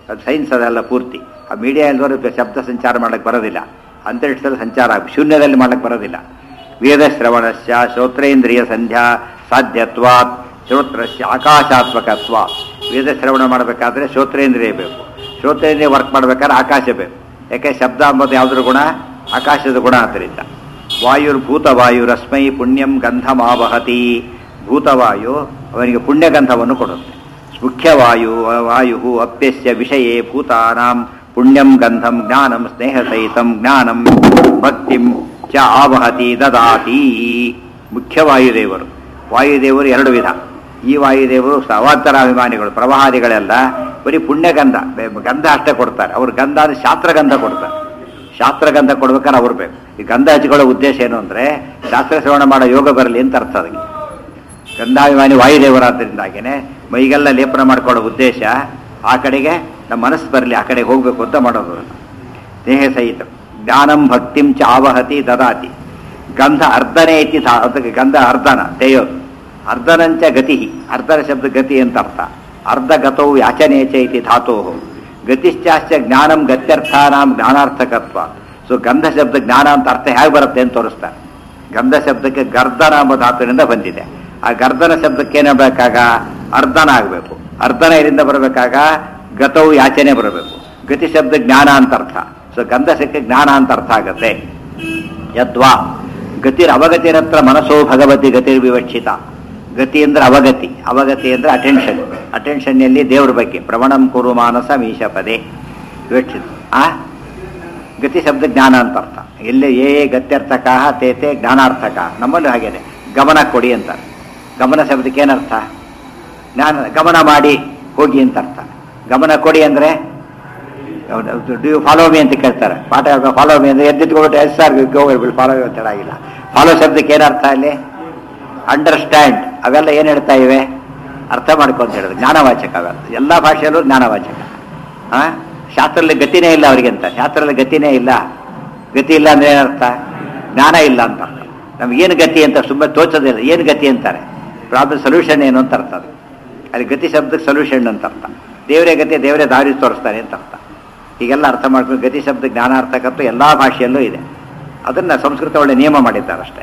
ಅದು ಸೈನ್ಸ್ ಅದೆಲ್ಲ ಪೂರ್ತಿ ಆ ಮೀಡಿಯಾ ಇಲ್ದವರು ಶಬ್ದ ಸಂಚಾರ ಮಾಡಕ್ಕೆ ಬರೋದಿಲ್ಲ ಅಂತರಿಕ್ಷದಲ್ಲಿ ಸಂಚಾರ ಆಗ್- ಶೂನ್ಯದಲ್ಲಿ ಮಾಡಕ್ಕೆ ಬರೋದಿಲ್ಲ ವೇದ ಶ್ರವಣಸ್ಯ ಶ್ರೋತ್ರೇಂದ್ರಿಯ ಸಂಧ್ಯಾ ಸಾಧ್ಯತ್ವಾತ್ ಶ್ರೋತ್ರಸ್ಯ ಆಕಾಶಾತ್ಮಕತ್ವ ವೇದ ಶ್ರವಣ ಮಾಡಬೇಕಾದ್ರೆ ಶ್ರೋತ್ರೇಂದ್ರಿಯ ಬೇಕು ಶ್ರೋತ್ರೇಂದ್ರಿಯ ವರ್ಕ್ ಮಾಡಬೇಕಾದ್ರೆ ಆಕಾಶ ಬೇಕು ಯಾಕೆ ಶಬ್ದ ಅಂಬೋದು ಯಾವುದ್ರ ಗುಣ ಆಕಾಶದ ಗುಣ ಆದ್ದರಿಂದ ವಾಯುರ್ಭೂತವಾಯುರಸ್ಮೈ ಪುಣ್ಯಂ ಗಂಧಮಾವಹತಿ ಭೂತವಾಯು ಅವನಿಗೆ ಪುಣ್ಯಗಂಧವನ್ನು ಕೊಡುತ್ತೆ ಮುಖ್ಯವಾಯು ವಾಯು ಅಪ್ಯಸ್ಯ ವಿಷಯೇ ಭೂತಾನಾಂ ಪುಣ್ಯಂ ಗಂಧಂ ಜ್ಞಾನಂ ಸ್ನೇಹಸಹಿತಂ ಜ್ಞಾನಂ ಭಕ್ತಿಂ ಚ ಆವಹತಿ ದದಾತಿ ಮುಖ್ಯ ವಾಯುದೇವರು ವಾಯುದೇವರು ಎರಡು ವಿಧ ಈ ವಾಯುದೇವರು ಅವಾಂತರಾಭಿಮಾನಿಗಳು ಪ್ರವಾಹಾದಿಗಳೆಲ್ಲ ಬರೀ ಪುಣ್ಯಗಂಧ ಬೆ- ಗಂಧ ಅಷ್ಟೇ ಕೊಡ್ತಾರೆ ಅವ್ರು ಗಂಧ ಅಂದ್ರೆ ಶಾಸ್ತ್ರಗಂಧ ಕೊಡ್ತಾರೆ ಶಾಸ್ತ್ರಗಂಧ ಕೊಡ್ಬೇಕಾದ್ರೆ ಅವ್ರು ಬೇಕು ಈ ಗಂಧ ಹಚ್ಕೊಳ್ಳೋ ಉದ್ದೇಶ ಏನು ಅಂದ್ರೆ ಶಾಸ್ತ್ರ ಶ್ರವಣ ಮಾಡೋ ಯೋಗ ಬರಲಿ ಅಂತ ಅರ್ಥ ಅದಕ್ಕೆ ಗಂಧಾಭಿಮಾನಿ ವಾಯುದೇವರಾದ್ದರಿಂದಾಗೇನೆ ಮೈಗೆಲ್ಲ ಲೇಪನ ಮಾಡ್ಕೊಳ್ಳೋ ಉದ್ದೇಶ ಆ ಕಡೆಗೆ ನಮ್ಮ ಮನಸ್ಸು ಬರಲಿ ಆ ಕಡೆಗೆ ಹೋಗ್ಬೇಕು ಅಂತ ಮಾಡೋದು ಅದನ್ನು. ದೇಹ ಸಹಿತ ಜ್ಞಾನಂ ಭಕ್ತಿಂ ಚ ಆವಹತಿ ದದಾತಿ ಗಂಧ ಅರ್ಧನೇ ಐತಿ ಧಾ- ಅದಕ್ಕೆ ಗಂಧ ಅರ್ಧನ ತೆಯೋದು ಅರ್ಧನಂಚ ಗತಿ ಅರ್ಧನ ಶಬ್ದ ಗತಿ ಅಂತ ಅರ್ಥ ಅರ್ಧ ಗತೌ ಯಾಚನೆ ಚ ಇತಿ ಧಾತೋ ಗತಿಶ್ಚಾಶ್ಚ ಜ್ಞಾನಂ ಗತ್ಯರ್ಥಾನಾಂ ಜ್ಞಾನಾರ್ಥಕತ್ವ ಸೊ ಗಂಧ ಶಬ್ದ ಜ್ಞಾನ ಅಂತ ಅರ್ಥ ಹೇಗೆ ಬರುತ್ತೆ ಅಂತ ತೋರಿಸ್ತಾರೆ ಗಂಧ ಶಬ್ದಕ್ಕೆ ಗರ್ಧನ ಎಂಬ ಧಾತುವಿನಿಂದ ಬಂದಿದೆ ಆ ಗರ್ಧನ ಶಬ್ದಕ್ಕೆ ಏನಾಗಬೇಕಾಗ ಅರ್ಧನ ಆಗಬೇಕು ಅರ್ಧನ ಇದರಿಂದ ಬರಬೇಕಾಗ ಗತವು ಯಾಚನೆ ಬರಬೇಕು ಗತಿ ಶಬ್ದ ಜ್ಞಾನ ಅಂತ ಅರ್ಥ ಸೊ ಗಂಧ ಶಬ್ದಕ್ಕೆ ಜ್ಞಾನ ಅಂತ ಅರ್ಥ ಆಗತ್ತೆ ಯದ್ವಾ ಗತಿರ್ ಅವಗತಿರತ್ರ ಮನಸ್ಸೋ ಭಗವತಿ ಗತಿರ್ ವಿವಕ್ಷಿತ ಗತಿ ಅಂದ್ರೆ ಅವಗತಿ ಅವಗತಿ ಅಂದ್ರೆ ಅಟೆನ್ಷನ್ ಅಟೆನ್ಷನ್ ಎಲ್ಲಿ ದೇವ್ರ ಬಗ್ಗೆ ಪ್ರವಣಂ ಕುರು ಮಾನಸ ಮೀಶ ಪದೇ ವಿವಕ್ಷಿತ ಆ ಗತಿ ಶಬ್ದ ಜ್ಞಾನ ಅಂತ ಅರ್ಥ ಎಲ್ಲಿ ಏ ಏ ಗತ್ಯರ್ಥಕ ತೇ ತೇ ಜ್ಞಾನಾರ್ಥಕ ನಮ್ಮಲ್ಲೂ ಹಾಗೇನೆ ಗಮನ ಕೊಡಿ ಅಂತಾರೆ ಗಮನ ಶಬ್ದಕ್ಕೆ ಏನರ್ಥ ಜ್ಞಾನ ಗಮನ ಮಾಡಿ ಹೋಗಿ ಅಂತ ಅರ್ಥ ಗಮನ ಕೊಡಿ ಅಂದ್ರೆ ಡು ಯು ಫಾಲೋ ಮಿ ಅಂತ ಕೇಳ್ತಾರೆ ಪಾಠ ಫಾಲೋ ಮಿ ಅಂದ್ರೆ ಎದ್ದಿಟ್ಕೊಬಿಟ್ಟು ಎಸ್ ಸರ್ ಫಾಲೋ ಮಿ ಅಂತ ಹೇಳಾಗಿಲ್ಲ ಫಾಲೋ ಶಬ್ದಕ್ಕೆ ಏನರ್ಥ ಅಲ್ಲಿ ಅಂಡರ್ಸ್ಟ್ಯಾಂಡ್ ಅವೆಲ್ಲ ಏನು ಹೇಳ್ತಾ ಇವೆ ಅರ್ಥ ಮಾಡ್ಕೊ ಅಂತ ಹೇಳಿದ್ರು ಜ್ಞಾನವಾಚಕ ಅವೆಲ್ಲ ಎಲ್ಲ ಭಾಷೆಯಲ್ಲೂ ಜ್ಞಾನವಾಚಕ ಆ ಶಾಸ್ತ್ರದಲ್ಲಿ ಗತಿನೇ ಇಲ್ಲ ಅವರಿಗೆ ಅಂತ ಶಾಸ್ತ್ರದಲ್ಲಿ ಗತಿನೇ ಇಲ್ಲ ಗತಿ ಇಲ್ಲ ಅಂದ್ರೆ ಏನರ್ಥ ಜ್ಞಾನ ಇಲ್ಲ ಅಂತ ಅರ್ಥ ನಮ್ಗೇನು ಗತಿ ಅಂತ ಸುಮ್ಮನೆ ತೋಚೋದಿಲ್ಲ ಏನು ಗತಿ ಅಂತಾರೆ ಪ್ರಾಬ್ಲಮ್ ಸೊಲ್ಯೂಷನ್ ಏನು ಅಂತ ಅರ್ಥ ಅದು ಅಲ್ಲಿ ಗತಿ ಶಬ್ದಕ್ಕೆ ಸೊಲ್ಯೂಷನ್ ಅಂತ ಅರ್ಥ ದೇವರೇ ಗತಿ ದೇವರೇ ದಾರಿ ತೋರಿಸ್ತಾನೆ ಅಂತ ಅರ್ಥ ಹೀಗೆಲ್ಲ ಅರ್ಥ ಮಾಡ್ಕೊಂಡು ಗತಿ ಶಬ್ದ ಜ್ಞಾನಾರ್ಥಕತ್ವ ಎಲ್ಲ ಭಾಷೆಯಲ್ಲೂ ಇದೆ ಅದನ್ನ ಸಂಸ್ಕೃತ ಒಳ್ಳೆ ನಿಯಮ ಮಾಡಿದ್ದಾರೆ ಅಷ್ಟೇ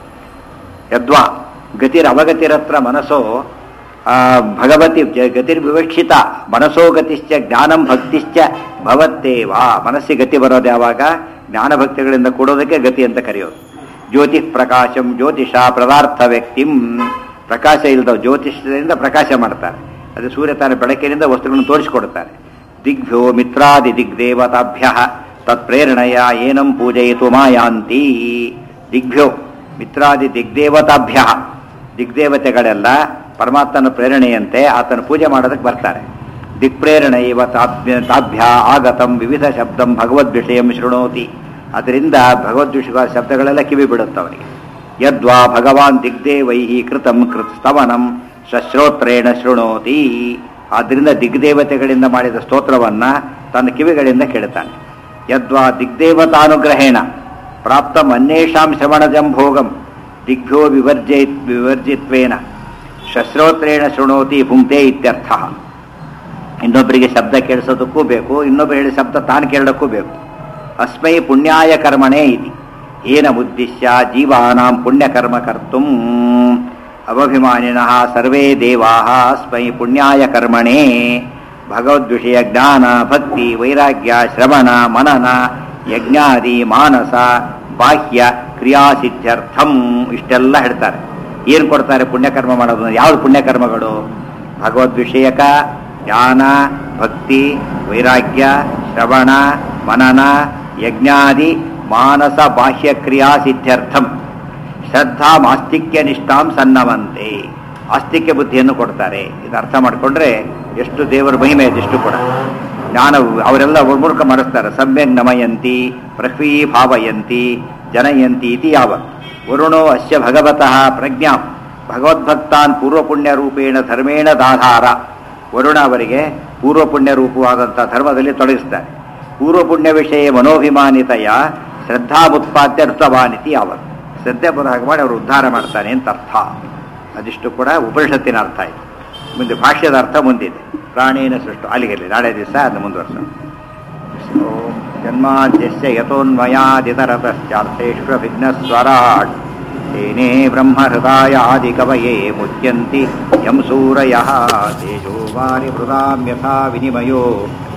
ಯದ್ವಾ ಗತಿರ್ ಅವಗತಿರತ್ರ ಮನಸ್ಸೋ ಆ, ಭಗವತಿ ಜ- ಗತಿರ್ವಿವಕ್ಷಿತ ಮನಸ್ಸೋ ಗತಿಶ್ಚ ಜ್ಞಾನಂ ಭಕ್ತಿಶ್ಚ ಭವತ್ತೇವ ಮನಸ್ಸಿಗೆ ಗತಿ ಬರೋದು ಯಾವಾಗ ಜ್ಞಾನ ಭಕ್ತಿಗಳಿಂದ ಕೂಡೋದಕ್ಕೆ ಗತಿ ಅಂತ ಕರೆಯೋದು ಜ್ಯೋತಿ ಪ್ರಕಾಶಂ ಜ್ಯೋತಿಷ ಪದಾರ್ಥ ವ್ಯಕ್ತಿಂ ಪ್ರಕಾಶ ಇಲ್ಲದ ಜ್ಯೋತಿಷದಿಂದ ಪ್ರಕಾಶ ಮಾಡ್ತಾರೆ ಅದು ಸೂರ್ಯ ತಾನ ಬೆಳಕಿನಿಂದ ವಸ್ತುಗಳನ್ನು ತೋರಿಸಿಕೊಡ್ತಾರೆ ದಿಗ್ಭ್ಯೋ ಮಿತ್ರಾದಿ ದಿಗ್ದೇವತಾಭ್ಯ ತತ್ಪ್ರೇರಣೆಯ ಏನಂ ಪೂಜಯಿತು ಮಾಯಾಂತಿ ದಿಗ್ಭ್ಯೋ ಮಿತ್ರಾದಿ ದಿಗ್ದೇವತಾಭ್ಯ ದಿಗ್ದೇವತೆಗಳೆಲ್ಲ ಪರಮಾತ್ಮನ ಪ್ರೇರಣೆಯಂತೆ ಆತನ ಪೂಜೆ ಮಾಡೋದಕ್ಕೆ ಬರ್ತಾರೆ ದಿಕ್ಪ್ರೇರಣೆ ಇವ ತಾಭ್ಯ ತಾಭ್ಯ ಆಗತಂ ವಿವಿಧ ಶಬ್ದಂ ಭಗವದ್ವಿಷಯಂ ಶೃಣೋತಿ ಅದರಿಂದ ಭಗವದ್ವಿಷಯ ಶಬ್ದಗಳೆಲ್ಲ ಕಿವಿ ಬಿಡುತ್ತೆ ಅವನಿಗೆ ಯದ್ವಾ ಭಗವಾನ್ ದಿಗ್ದೇವೈಹಿ ಕೃತಂ ಕೃತ್ ಸ್ತವನಂ ಸಶ್ರೋತ್ರೇಣ ಶೃಣೋತಿ ಆದ್ದರಿಂದ ದಿಗ್ದೇವತೆಗಳಿಂದ ಮಾಡಿದ ಸ್ತೋತ್ರವನ್ನ ತನ್ನ ಕಿವಿಗಳಿಂದ ಕೇಳುತ್ತಾನೆ ಯದ್ವಾ ದಿಗ್ದೇವತಾನುಗ್ರಹೇಣ ಪ್ರಾಪ್ತಂ ಅನ್ಯೇಷಾಂ ಶ್ರವಣಜಂ ಭೋಗಂ ದಿಗ್ಭ್ಯೋ ವಿವರ್ಜಿ ವಿವರ್ಜಿತ್ವೇನ ಶಸ್ತ್ರೋತ್ರೇಣ ಶೃಣೋತಿ ಭುಂಕ್ತೆ ಇತ್ಯರ್ಥ ಇನ್ನೊಬ್ಬರಿಗೆ ಶಬ್ದ ಕೇಳಿಸೋದಕ್ಕೂ ಬೇಕು ಇನ್ನೊಬ್ಬರು ಹೇಳಿ ಶಬ್ದ ತಾನು ಕೇಳೋಕ್ಕೂ ಬೇಕು ಅಸ್ಮೈ ಪುಣ್ಯಾಯ ಕರ್ಮಣೇ ಇತಿ ಏನ ಉದ್ದೇಶ್ಯ ಜೀವಾನಾಂ ಪುಣ್ಯಕರ್ಮ ಕರ್ತುಂ ಅವಭಿಮಾನಿನಃ ಸರ್ವೇ ದೇವಾಃ ಅಸ್ಮೈ ಪುಣ್ಯಾಯ ಕರ್ಮಣೇ ಭಗವದ್ವಿಷಯ ಜ್ಞಾನ ಭಕ್ತಿ ವೈರಾಗ್ಯ ಶ್ರವಣ ಮನನ ಯಜ್ಞಾದಿ ಮಾನಸ ಬಾಹ್ಯ ಕ್ರಿಯಾಸಿದ್ಧ್ಯರ್ಥಂ ಇಷ್ಟೆಲ್ಲ ಹೇಳ್ತಾರೆ ಏನು ಕೊಡ್ತಾರೆ ಪುಣ್ಯಕರ್ಮ ಮಾಡೋದು ಯಾವ್ದು ಪುಣ್ಯಕರ್ಮಗಳು ಭಗವದ್ವಿಷಯಕ ಜ್ಞಾನ ಭಕ್ತಿ ವೈರಾಗ್ಯ ಶ್ರವಣ ಮನನ ಯಜ್ಞಾದಿ ಮಾನಸ ಬಾಹ್ಯ ಕ್ರಿಯಾ ಸಿದ್ಧ್ಯರ್ಥಂ ಶ್ರದ್ಧಾ ಆಸ್ತಿಕ್ಯ ನಿಷ್ಠಾಂ ಸನ್ನವಂತೆ ಆಸ್ತಿಕ್ಯ ಬುದ್ಧಿಯನ್ನು ಕೊಡ್ತಾರೆ ಇದು ಅರ್ಥ ಮಾಡಿಕೊಂಡ್ರೆ ಎಷ್ಟು ದೇವರ ಮಹಿಮೆ ಇದಿಷ್ಟು ಕೂಡ ಜ್ಞಾನ ಅವರೆಲ್ಲ ಅವ್ರ ಮೂಲಕ ಮಾಡಿಸ್ತಾರೆ ಸಮ್ಯಕ್ ನಮಯಂತಿ ಪೃಥ್ವೀ ಭಾವಯಂತಿ ಜನಯಂತಿ ಇತಿ ಯಾವ ವರುಣೋ ಅಸ್ಯ ಭಗವತಃ ಪ್ರಜ್ಞಾ ಭಗವದ್ಭಕ್ತಾನ್ ಪೂರ್ವಪುಣ್ಯ ರೂಪೇಣ ಧರ್ಮೇಣ ದಾಧಾರ ವರುಣ ಅವರಿಗೆ ಪೂರ್ವಪುಣ್ಯ ರೂಪವಾದಂಥ ಧರ್ಮದಲ್ಲಿ ತೊಡಗಿಸ್ತಾರೆ ಪೂರ್ವಪುಣ್ಯ ವಿಷಯ ಮನೋಭಿಮಾನಿತೆಯ ಶ್ರದ್ಧಾಮುತ್ಪಾದ್ಯ ಋತವಾನಿತಿ ಯಾವತ್ತು ಶ್ರದ್ಧೆ ಬರೋ ಹಾಗೆ ಮಾಡಿ ಅವರು ಉದ್ಧಾರ ಮಾಡ್ತಾನೆ ಅಂತ ಅರ್ಥ ಅದಿಷ್ಟು ಕೂಡ ಉಪನಿಷತ್ತಿನ ಅರ್ಥ ಇದೆ ಮುಂದೆ ಭಾಷ್ಯದ ಅರ್ಥ ಮುಂದಿದೆ ಪ್ರಾಣೇನ ಸೃಷ್ಟು ಅಲ್ಲಿಗೆ ನಾಳೆ ದಿವಸ ಅದನ್ನ ಮುಂದುವರ್ಸೋಣ ಓಂ ಜನ್ಮಾದ್ಯಸ್ಯ ಯತೋನ್ಮಯಾದಿತರತಶ್ಚಾರ್ಥೇಷ್ವಭಿಘ್ನಸ್ವರಾಟ್ तेने ब्रह्महृदायादिकवये मुच्यन्ति यं सूरयः तेजो वारिहृदां यथा विनिमयो